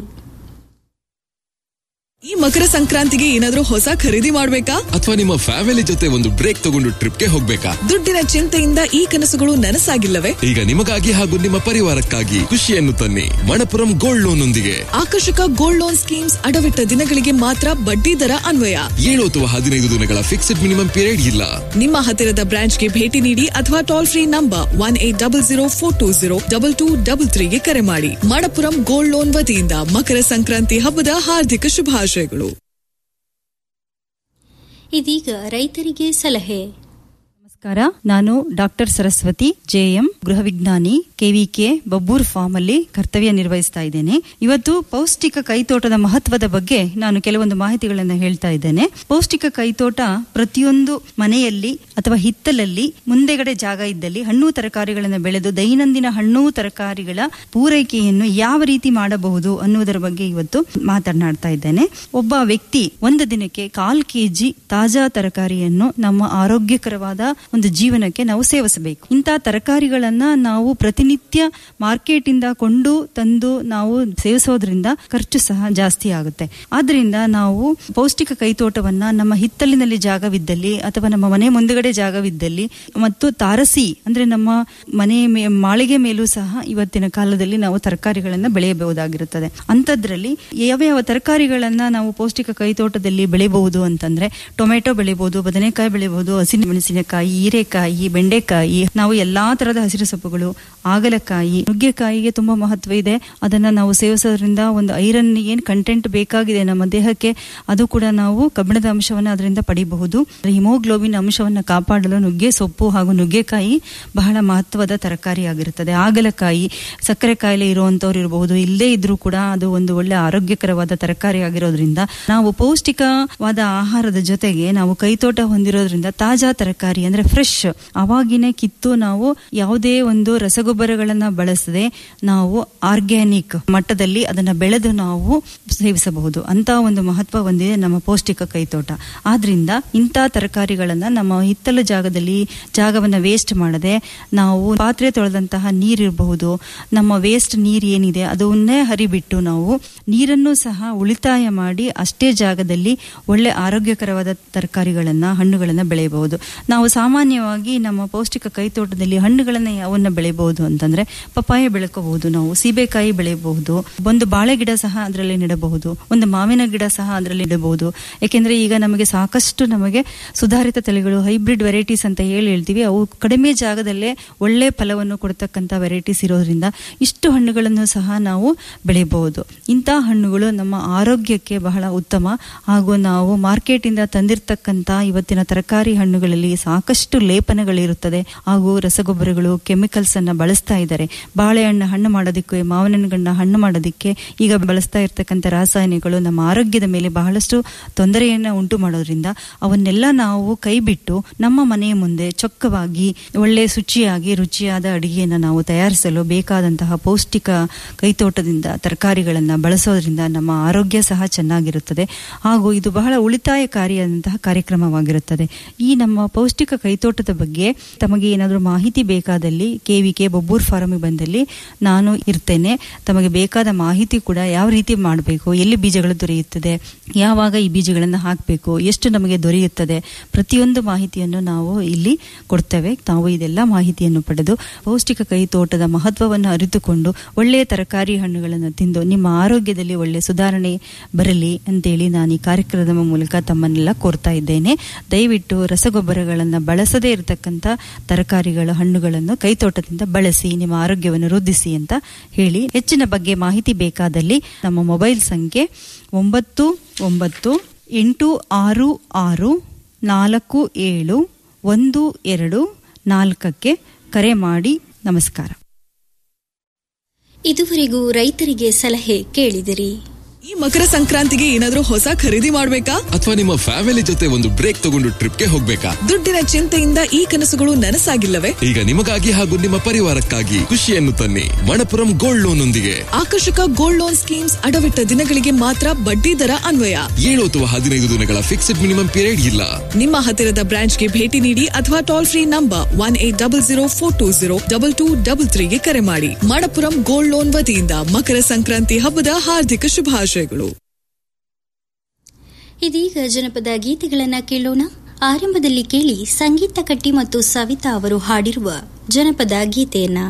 ಈ ಮಕರ ಸಂಕ್ರಾಂತಿಗೆ ಏನಾದ್ರೂ ಹೊಸ ಖರೀದಿ ಮಾಡ್ಬೇಕಾ ಅಥವಾ ನಿಮ್ಮ ಫ್ಯಾಮಿಲಿ ಜೊತೆ ಒಂದು ಬ್ರೇಕ್ ತಗೊಂಡು ಟ್ರಿಪ್ಗೆ ಹೋಗ್ಬೇಕಾ ದುಡ್ಡಿನ ಚಿಂತೆಯಿಂದ ಈ ಕನಸುಗಳು ನನಸಾಗಿಲ್ಲವೇ ಈಗ ನಿಮಗಾಗಿ ಹಾಗೂ ನಿಮ್ಮ ಪರಿವಾರಕ್ಕಾಗಿ ಖುಷಿಯನ್ನು ತನ್ನಿ ಮಣಪುರಂ ಗೋಲ್ಡ್ ಲೋನ್ ಒಂದಿಗೆ ಆಕರ್ಷಕ ಗೋಲ್ಡ್ ಲೋನ್ ಸ್ಕೀಮ್ಸ್ ಅಡವಿಟ್ಟ ದಿನಗಳಿಗೆ ಮಾತ್ರ ಬಡ್ಡಿ ದರ ಅನ್ವಯ ಏಳು ಅಥವಾ ಹದಿನೈದು ದಿನಗಳ ಫಿಕ್ಸ್ಡ್ ಮಿನಿಮಮ್ ಪೀರಿಯಡ್ ಇಲ್ಲ ನಿಮ್ಮ ಹತ್ತಿರದ ಬ್ರಾಂಚ್ಗೆ ಭೇಟಿ ನೀಡಿ ಅಥವಾ toll free number one eight double zero four two zero double two double ತ್ರೀಗೆ ಕರೆ ಮಾಡಿ ಮಣಪುರಂ ಗೋಲ್ಡ್ ಲೋನ್ ವತಿಯಿಂದ ಮಕರ ಸಂಕ್ರಾಂತಿ ಹಬ್ಬದ ಹಾರ್ದಿಕ ಶುಭಾಶಯಗಳು ಇದೀಗ ರೈತರಿಗೆ ಸಲಹೆ ನಮಸ್ಕಾರ ನಾನು ಡಾಕ್ಟರ್ ಸರಸ್ವತಿ ಜೆಎಂ ಗೃಹ ವಿಜ್ಞಾನಿ ಕೆವಿಕೆ ಬಬ್ಬೂರ್ ಫಾರ್ಮ್ ಅಲ್ಲಿ ಕರ್ತವ್ಯ ನಿರ್ವಹಿಸ್ತಾ ಇದ್ದೇನೆ ಇವತ್ತು ಪೌಷ್ಟಿಕ ಕೈತೋಟದ ಮಹತ್ವದ ಬಗ್ಗೆ ನಾನು ಕೆಲವೊಂದು ಮಾಹಿತಿಗಳನ್ನು ಹೇಳ್ತಾ ಇದ್ದೇನೆ ಪೌಷ್ಟಿಕ ಕೈತೋಟ ಪ್ರತಿಯೊಂದು ಮನೆಯಲ್ಲಿ ಅಥವಾ ಹಿತ್ತಲಲ್ಲಿ ಮುಂದೆಗಡೆ ಜಾಗ ಇದ್ದಲ್ಲಿ ಹಣ್ಣು ತರಕಾರಿಗಳನ್ನು ಬೆಳೆದು ದೈನಂದಿನ ಹಣ್ಣು ತರಕಾರಿಗಳ ಪೂರೈಕೆಯನ್ನು ಯಾವ ರೀತಿ ಮಾಡಬಹುದು ಅನ್ನುವುದರ ಬಗ್ಗೆ ಇವತ್ತು ಮಾತನಾಡ್ತಾ ಇದ್ದೇನೆ ಒಬ್ಬ ವ್ಯಕ್ತಿ ಒಂದು ದಿನಕ್ಕೆ ಕಾಲ್ ಕೆಜಿ ತಾಜಾ ತರಕಾರಿಯನ್ನು ನಮ್ಮ ಆರೋಗ್ಯಕರವಾದ ಒಂದು ಜೀವನಕ್ಕೆ ನಾವು ಸೇವಿಸಬೇಕು ಇಂತಹ ತರಕಾರಿಗಳನ್ನ ನಾವು ಪ್ರತಿನಿತ್ಯ ಮಾರ್ಕೆಟ್ ಇಂದ ಕೊಂಡು ತಂದು ನಾವು ಸೇವಿಸೋದ್ರಿಂದ ಖರ್ಚು ಸಹ ಜಾಸ್ತಿ ಆಗುತ್ತೆ ಆದ್ರಿಂದ ನಾವು ಪೌಷ್ಟಿಕ ಕೈತೋಟವನ್ನ ನಮ್ಮ ಹಿತ್ತಲಿನಲ್ಲಿ ಜಾಗವಿದ್ದಲ್ಲಿ ಅಥವಾ ನಮ್ಮ ಮನೆ ಮುಂದುಗಡೆ ಜಾಗವಿದ್ದಲ್ಲಿ ಮತ್ತು ತಾರಸಿ ಅಂದ್ರೆ ನಮ್ಮ ಮನೆ ಮೇ- ಮಾಳಿಗೆ ಮೇಲೂ ಸಹ ಇವತ್ತಿನ ಕಾಲದಲ್ಲಿ ನಾವು ತರಕಾರಿಗಳನ್ನ ಬೆಳೆಯಬಹುದಾಗಿರುತ್ತದೆ ಅಂಥದ್ರಲ್ಲಿ ಯಾವ್ಯಾವ ತರಕಾರಿಗಳನ್ನ ನಾವು ಪೌಷ್ಟಿಕ ಕೈತೋಟದಲ್ಲಿ ಬೆಳೆಯಬಹುದು ಅಂತಂದ್ರೆ ಟೊಮೆಟೊ ಬೆಳೆಯಬಹುದು ಬದನೆಕಾಯಿ ಬೆಳೆಯಬಹುದು ಹಸಿರು ಮೆಣಸಿನಕಾಯಿ ಹೀರೆಕಾಯಿ ಬೆಂಡೆಕಾಯಿ ನಾವು ಎಲ್ಲಾ ತರಹದ ಹಸಿರು ಸೊಪ್ಪುಗಳು ಆಗಲಕಾಯಿ ನುಗ್ಗೆಕಾಯಿಗೆ ತುಂಬಾ ಮಹತ್ವ ಇದೆ ಅದನ್ನ ನಾವು ಸೇವಿಸೋದ್ರಿಂದ ಒಂದು ಐರನ್ ಏನ್ ಕಂಟೆಂಟ್ ಬೇಕಾಗಿದೆ ನಮ್ಮ ದೇಹಕ್ಕೆ ಅದು ಕೂಡ ನಾವು ಕಬ್ಬಿಣದ ಅಂಶವನ್ನ ಅದರಿಂದ ಪಡಿಬಹುದು ಹಿಮೋಗ್ಲೋಬಿನ್ ಅಂಶವನ್ನ ಕಾಪಾಡಲು ನುಗ್ಗೆ ಸೊಪ್ಪು ಹಾಗೂ ನುಗ್ಗೆಕಾಯಿ ಬಹಳ ಮಹತ್ವದ ತರಕಾರಿಯಾಗಿರುತ್ತದೆ ಆಗಲಕಾಯಿ ಸಕ್ಕರೆ ಕಾಯಿಲೆ ಇರುವಂತವ್ರು ಇರಬಹುದು ಇಲ್ಲದೇ ಇದ್ರೂ ಕೂಡ ಅದು ಒಂದು ಒಳ್ಳೆ ಆರೋಗ್ಯಕರವಾದ ತರಕಾರಿ ಆಗಿರೋದ್ರಿಂದ ನಾವು ಪೌಷ್ಟಿಕವಾದ ಆಹಾರದ ಜೊತೆಗೆ ನಾವು ಕೈತೋಟ ಹೊಂದಿರೋದ್ರಿಂದ ತಾಜಾ ತರಕಾರಿ ಅಂದ್ರೆ ಫ್ರೆಶ್ ಅವಾಗಿನೇ ಕಿತ್ತು ನಾವು ಯಾವುದೇ ಒಂದು ರಸಗೊಬ್ಬರಗಳನ್ನ ಬಳಸದೆ ನಾವು ಆರ್ಗ್ಯಾನಿಕ್ ಮಟ್ಟದಲ್ಲಿ ಅದನ್ನ ಬೆಳೆದು ನಾವು ಸೇವಿಸಬಹುದು ಅಂತ ಒಂದು ಮಹತ್ವ ಹೊಂದಿದೆ ನಮ್ಮ ಪೌಷ್ಟಿಕ ಕೈತೋಟ ಆದ್ರಿಂದ ಇಂಥ ತರಕಾರಿಗಳನ್ನ ನಮ್ಮ ಹಿತ್ತಲು ಜಾಗದಲ್ಲಿ ಜಾಗವನ್ನ ವೇಸ್ಟ್ ಮಾಡದೆ ನಾವು ಪಾತ್ರೆ ತೊಳೆದಂತಹ ನೀರಿರಬಹುದು ನಮ್ಮ ವೇಸ್ಟ್ ನೀರ್ ಏನಿದೆ ಅದನ್ನೇ ಹರಿಬಿಟ್ಟು ನಾವು ನೀರನ್ನು ಸಹ ಉಳಿತಾಯ ಮಾಡಿ ಅಷ್ಟೇ ಜಾಗದಲ್ಲಿ ಒಳ್ಳೆ ಆರೋಗ್ಯಕರವಾದ ತರಕಾರಿಗಳನ್ನ ಹಣ್ಣುಗಳನ್ನ ಬೆಳೆಯಬಹುದು ನಾವು ಸಾಮಾನ್ಯವಾಗಿ ನಮ್ಮ ಪೌಷ್ಟಿಕ ಕೈತೋಟದಲ್ಲಿ ಹಣ್ಣುಗಳನ್ನ ಯಾವನ್ನ ಬೆಳೆಯಬಹುದು ಅಂತಂದ್ರೆ ಪಪ್ಪಾಯ ಬೆಳ್ಕೋಬಹುದು ನಾವು ಸೀಬೆಕಾಯಿ ಬೆಳೆಯಬಹುದು ಒಂದು ಬಾಳೆ ಗಿಡ ಸಹ ಅದರಲ್ಲಿ ನೆಡಬಹುದು ಒಂದು ಮಾವಿನ ಗಿಡ ಸಹ ಅದರಲ್ಲಿ ನೆಡಬಹುದು ಯಾಕೆಂದ್ರೆ ಈಗ ನಮಗೆ ಸಾಕಷ್ಟು ನಮಗೆ ಸುಧಾರಿತ ತಳಿಗಳು ಹೈಬ್ರಿಡ್ ವೆರೈಟೀಸ್ ಅಂತ ಹೇಳಿ ಹೇಳ್ತೀವಿ ಅವು ಕಡಿಮೆ ಜಾಗದಲ್ಲೇ ಒಳ್ಳೆ ಫಲವನ್ನು ಕೊಡ್ತಕ್ಕಂಥ ವೆರೈಟೀಸ್ ಇರೋದ್ರಿಂದ ಇಷ್ಟು ಹಣ್ಣುಗಳನ್ನು ಸಹ ನಾವು ಬೆಳೆಯಬಹುದು ಇಂಥ ಹಣ್ಣುಗಳು ನಮ್ಮ ಆರೋಗ್ಯಕ್ಕೆ ಬಹಳ ಉತ್ತಮ ಹಾಗೂ ನಾವು ಮಾರ್ಕೆಟ್ ಇಂದ ತಂದಿರತಕ್ಕಂತ ಇವತ್ತಿನ ತರಕಾರಿ ಹಣ್ಣುಗಳಲ್ಲಿ ಸಾಕಷ್ಟು ಲೇಪನಗಳಿರುತ್ತದೆ ಹಾಗೂ ರಸಗೊಬ್ಬರಗಳು ಕೆಮಿಕಲ್ಸ್ ಅನ್ನ ಬಳಸ್ತಾ ಇದ್ದಾರೆ ಬಾಳೆಹಣ್ಣು ಹಣ್ಣು ಮಾಡೋದಕ್ಕೆ ಮಾವಿನ ಹಣ್ಣನ್ನ ಹಣ್ಣು ಮಾಡೋದಕ್ಕೆ ಈಗ ಬಳಸ್ತಾ ಇರ್ತಕ್ಕಂಥ ರಾಸಾಯನಿಕಗಳು ನಮ್ಮ ಆರೋಗ್ಯದ ಮೇಲೆ ಬಹಳಷ್ಟು ತೊಂದರೆಯನ್ನ ಉಂಟು ಮಾಡೋದ್ರಿಂದ ಅವನ್ನೆಲ್ಲ ನಾವು ಕೈ ಬಿಟ್ಟು ನಮ್ಮ ಮನೆಯ ಮುಂದೆ ಚೊಕ್ಕವಾಗಿ ಒಳ್ಳೆ ಶುಚಿಯಾಗಿ ರುಚಿಯಾದ ಅಡಿಗೆಯನ್ನ ನಾವು ತಯಾರಿಸಲು ಬೇಕಾದಂತಹ ಪೌಷ್ಟಿಕ ಕೈತೋಟದಿಂದ ತರಕಾರಿಗಳನ್ನ ಬಳಸೋದ್ರಿಂದ ನಮ್ಮ ಆರೋಗ್ಯ ಸಹ ಚೆನ್ನಾಗಿರುತ್ತದೆ ಹಾಗೂ ಇದು ಬಹಳ ಉಳಿತಾಯಕಾರಿಯಾದಂತಹ ಕಾರ್ಯಕ್ರಮವಾಗಿರುತ್ತದೆ ಈ ನಮ್ಮ ಪೌಷ್ಟಿಕ ಕೈತೋಟದ ಬಗ್ಗೆ ತಮಗೆ ಏನಾದರೂ ಮಾಹಿತಿ ಬೇಕಾದಲ್ಲಿ ಕೆವಿಕೆ ಬೊಬ್ಬೂರ್ ಫಾರಂ ಬಂದಲ್ಲಿ ನಾನು ಇರ್ತೇನೆ ತಮಗೆ ಬೇಕಾದ ಮಾಹಿತಿ ಕೂಡ ಯಾವ ರೀತಿ ಮಾಡಬೇಕು ಎಲ್ಲಿ ಬೀಜಗಳು ದೊರೆಯುತ್ತದೆ ಯಾವಾಗ ಈ ಬೀಜಗಳನ್ನು ಹಾಕಬೇಕು ಎಷ್ಟು ನಮಗೆ ದೊರೆಯುತ್ತದೆ ಪ್ರತಿಯೊಂದು ಮಾಹಿತಿಯನ್ನು ನಾವು ಇಲ್ಲಿ ಕೊಡ್ತೇವೆ ತಾವು ಇದೆಲ್ಲ ಮಾಹಿತಿಯನ್ನು ಪಡೆದು ಪೌಷ್ಟಿಕ ಕೈ ತೋಟದ ಮಹತ್ವವನ್ನು ಅರಿತುಕೊಂಡು ಒಳ್ಳೆಯ ತರಕಾರಿ ಹಣ್ಣುಗಳನ್ನು ತಿಂದು ನಿಮ್ಮ ಆರೋಗ್ಯದಲ್ಲಿ ಒಳ್ಳೆ ಸುಧಾರಣೆ ಬರಲಿ ಅಂತೇಳಿ ನಾನು ಈ ಕಾರ್ಯಕ್ರಮದ ಮೂಲಕ ತಮ್ಮನ್ನೆಲ್ಲ ಕೋರ್ತಾ ಇದ್ದೇನೆ ದಯವಿಟ್ಟು ರಸಗೊಬ್ಬರಗಳನ್ನು ಬಳಸದೇ ಇರತಕ್ಕಂಥ ತರಕಾರಿಗಳ ಹಣ್ಣುಗಳನ್ನು ಕೈತೋಟದಿಂದ ಬಳಸಿ ನಿಮ್ಮ ಆರೋಗ್ಯವನ್ನು ವೃದ್ಧಿಸಿ ಅಂತ ಹೇಳಿ ಹೆಚ್ಚಿನ ಬಗ್ಗೆ ಮಾಹಿತಿ ಬೇಕಾದಲ್ಲಿ ನಮ್ಮ ಮೊಬೈಲ್ ಸಂಖ್ಯೆ ಒಂಬತ್ತು ಒಂಬತ್ತು ಎಂಟು ಆರು ಆರು ನಾಲ್ಕು ಏಳು ಒಂದು ಎರಡು ನಾಲ್ಕಕ್ಕೆ ಕರೆ ಮಾಡಿ ನಮಸ್ಕಾರ ಇದುವರೆಗೂ ರೈತರಿಗೆ ಸಲಹೆ ಕೇಳಿದಿರಿ ಈ ಮಕರ ಸಂಕ್ರಾಂತಿಗೆ ಏನಾದ್ರೂ ಹೊಸ ಖರೀದಿ ಮಾಡ್ಬೇಕಾ ಅಥವಾ ನಿಮ್ಮ ಫ್ಯಾಮಿಲಿ ಜೊತೆ ಒಂದು ಬ್ರೇಕ್ ತಗೊಂಡು ಟ್ರಿಪ್ಗೆ ಹೋಗ್ಬೇಕಾ ದುಡ್ಡಿನ ಚಿಂತೆಯಿಂದ ಈ ಕನಸುಗಳು ನನಸಾಗಿಲ್ಲವೇ ಈಗ ನಿಮಗಾಗಿ ಹಾಗೂ ನಿಮ್ಮ ಪರಿವಾರಕ್ಕಾಗಿ ಖುಷಿಯನ್ನು ತನ್ನಿ ಮಣಪುರಂ ಗೋಲ್ಡ್ ಲೋನ್ ಒಂದಿಗೆ ಆಕರ್ಷಕ ಗೋಲ್ಡ್ ಲೋನ್ ಸ್ಕೀಮ್ಸ್ ಅಡವಿಟ್ಟ ದಿನಗಳಿಗೆ ಮಾತ್ರ ಬಡ್ಡಿ ದರ ಅನ್ವಯ ಏಳು ಅಥವಾ ಹದಿನೈದು ದಿನಗಳ ಫಿಕ್ಸ್ಡ್ ಮಿನಿಮಮ್ ಪೀರಿಯಡ್ ಇಲ್ಲ ನಿಮ್ಮ ಹತ್ತಿರದ ಬ್ರಾಂಚ್ಗೆ ಭೇಟಿ ನೀಡಿ ಅಥವಾ toll free number one eight double zero four two zero double two double ತ್ರೀಗೆ ಕರೆ ಮಾಡಿ ಮಣಪುರಂ ಗೋಲ್ಡ್ ಲೋನ್ ವತಿಯಿಂದ ಮಕರ ಸಂಕ್ರಾಂತಿ ಹಬ್ಬದ ಹಾರ್ದಿಕ ಶುಭಾಶಯಗಳು ಇದೀಗ ಜನಪದ ಗೀತೆಗಳನ್ನ ಕೇಳೋಣ ಆರಂಭದಲ್ಲಿ ಕೇಳಿ ಸಂಗೀತ ಕಟ್ಟಿ ಮತ್ತು ಸವಿತಾ ಅವರು ಹಾಡಿರುವ ಜನಪದ ಗೀತೆಯನ್ನ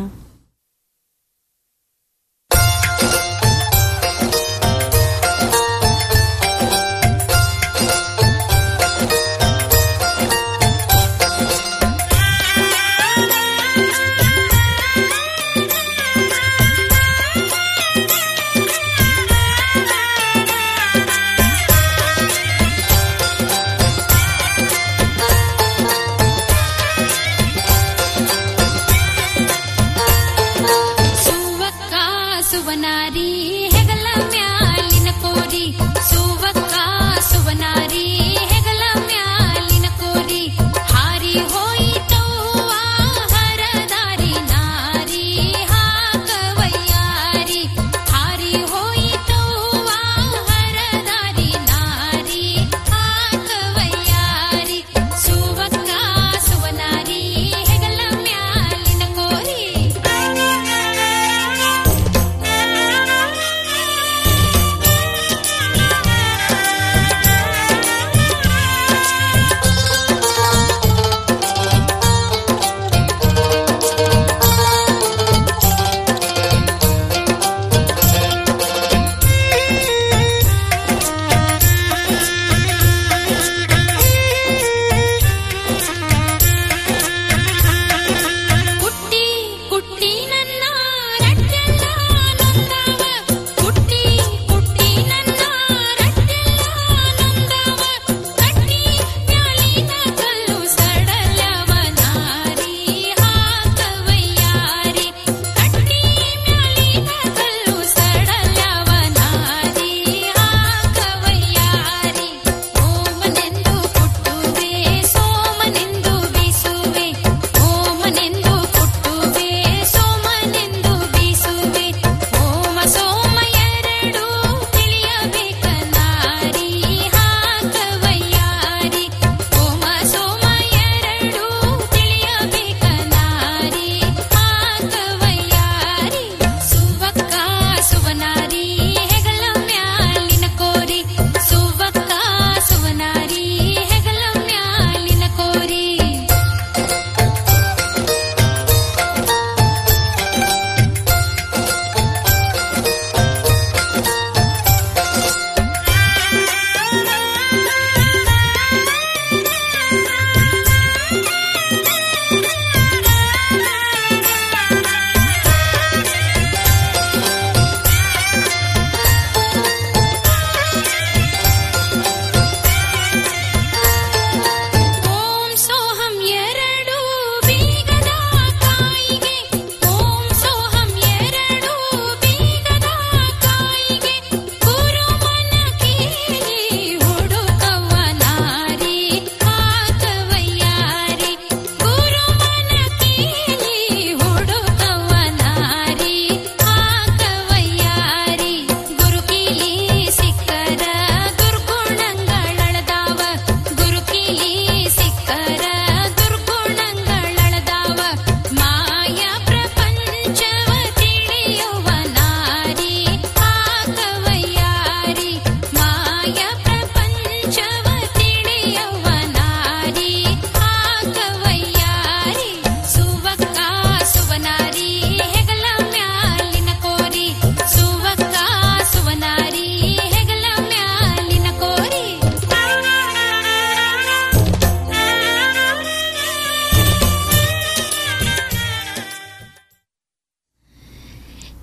ಸುವಕ್ಕ ಸುವನಾರಿ ಹೆಗಲ ಮ್ಯಾಲಿನ ಕೋರಿ ಸುವಕ್ಕ ಸುವನಾರಿ ಹೆಗಲ ಮ್ಯಾಲಿನ ಕೋರಿ ಹಾರಿ ಹೋಯಿತವ್ವ ಹರದಾರಿ ನಾರಿ ಹಾಕವಯ್ಯಾರಿ ಹಾರಿ ಹೋಯಿತವ್ವ ಹರದಾರಿ ನಾರಿ ಹಾಕವಯ್ಯಾರಿ ಸುವಕ್ಕ ಸುವನಾರಿ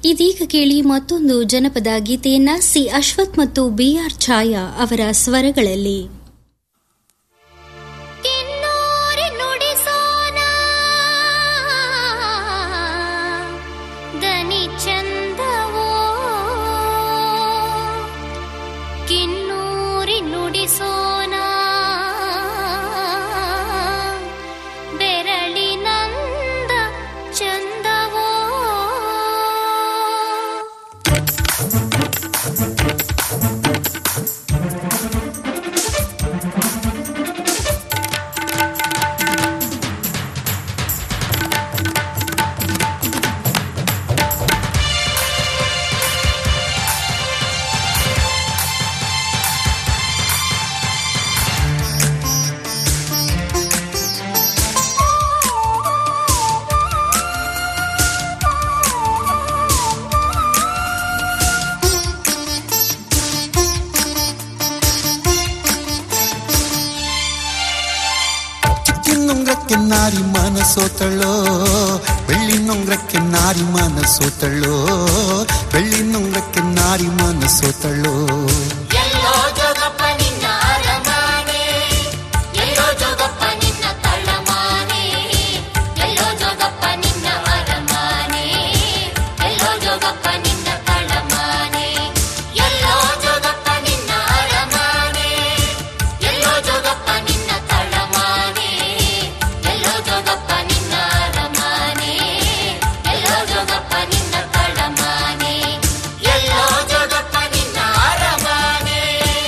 ಇದೀಗ ಕೇಳಿ ಮತ್ತೊಂದು ಜನಪದ ಗೀತೆಯನ್ನ ಸಿ ಅಶ್ವಥ್ ಮತ್ತು ಬಿಆರ್ ಛಾಯಾ ಅವರ ಸ್ವರಗಳಲ್ಲಿ ಕಿನ್ನೂರಿ ನುಡಿಸೋಣ ದನಿ ಚಂದವೋ ಕಿನ್ನೂರಿ ನುಡಿಸೋಣ ಬೆರಳಿನಂದ ಚಂದವೋ ಚಿನ್ನೊಂಗ್ರಕ್ಕೆ ನಾರಿ ಮನಸೋತಳ್ಳೋ ಬೆಳ್ಳಿ ನೊಂಗ್ರಕ್ಕೆ ನಾರಿ ಮನಸೋತಳ್ಳೋ ಬೆಳ್ಳಿ ನೊಂಗ್ರಕ್ಕೆ ನಾರಿ ಮನಸೋತಳ್ಳೋ ಎಲ್ಲೋ ಜೋಗಪ್ಪ ನಿನ್ನ ಅರಮಾನೆ ಎಲ್ಲೋ ಜೋಗಪ್ಪ ನಿನ್ನ ತಳ್ಳಮಾನೆ ಎಲ್ಲೋ ಜೋಗಪ್ಪ ನಿನ್ನ ಅರಮಾನೆ ಎಲ್ಲೋ ಜೋಗಪ್ಪ ನಿನ್ನ ತಳ್ಳಮಾನೆ ಎಲ್ಲೋ ಜೋಗಪ್ಪ ನಿನ್ನ ಅರಮಾನೆ ಎಲ್ಲೋ ಜೋಗಪ್ಪ ನಿನ್ನ ತಳ್ಳಮಾನೆ ಎಲ್ಲೋ ಜೋಗಪ್ಪ ನಿನ್ನ ಅರಮಾನೆ ಎಲ್ಲೋ ಜೋಗಪ್ಪ ನಿನ್ನ ತಳ್ಳಮಾನೆ ಎಲ್ಲೋ ಜೋಗಪ್ಪ ನಿನ್ನ ಅರಮಾನೆ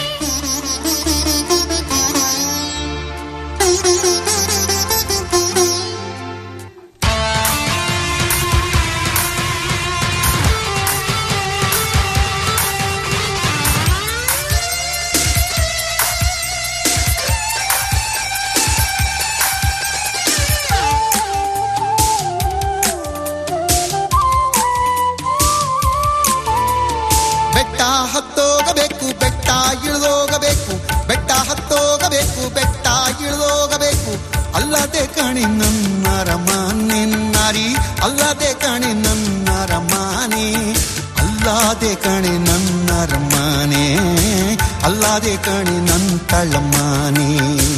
ಬೆಟ್ಟ ಹತ್ತೋಗಬೇಕು ಬೆಟ್ಟ ಇಳಿದೋಗಬೇಕು ಬೆಟ್ಟ ಹತ್ತೋಗಬೇಕು ಬೆಟ್ಟ ಇಳಿದೋಗಬೇಕು ಅಲ್ಲದೆ ಕಣಿ ನನ್ನ ರಮಾನೆ ನಾರಿ ಅಲ್ಲದೆ ಕಣಿ ನನ್ನ ರಮಾನೆ ಅಲ್ಲದೆ ಕಣಿ ನನ್ನ ರಮಾನೆ ಅಲ್ಲದೆ ಕಣಿ ನನ್ನ ತಳಮಾನೆ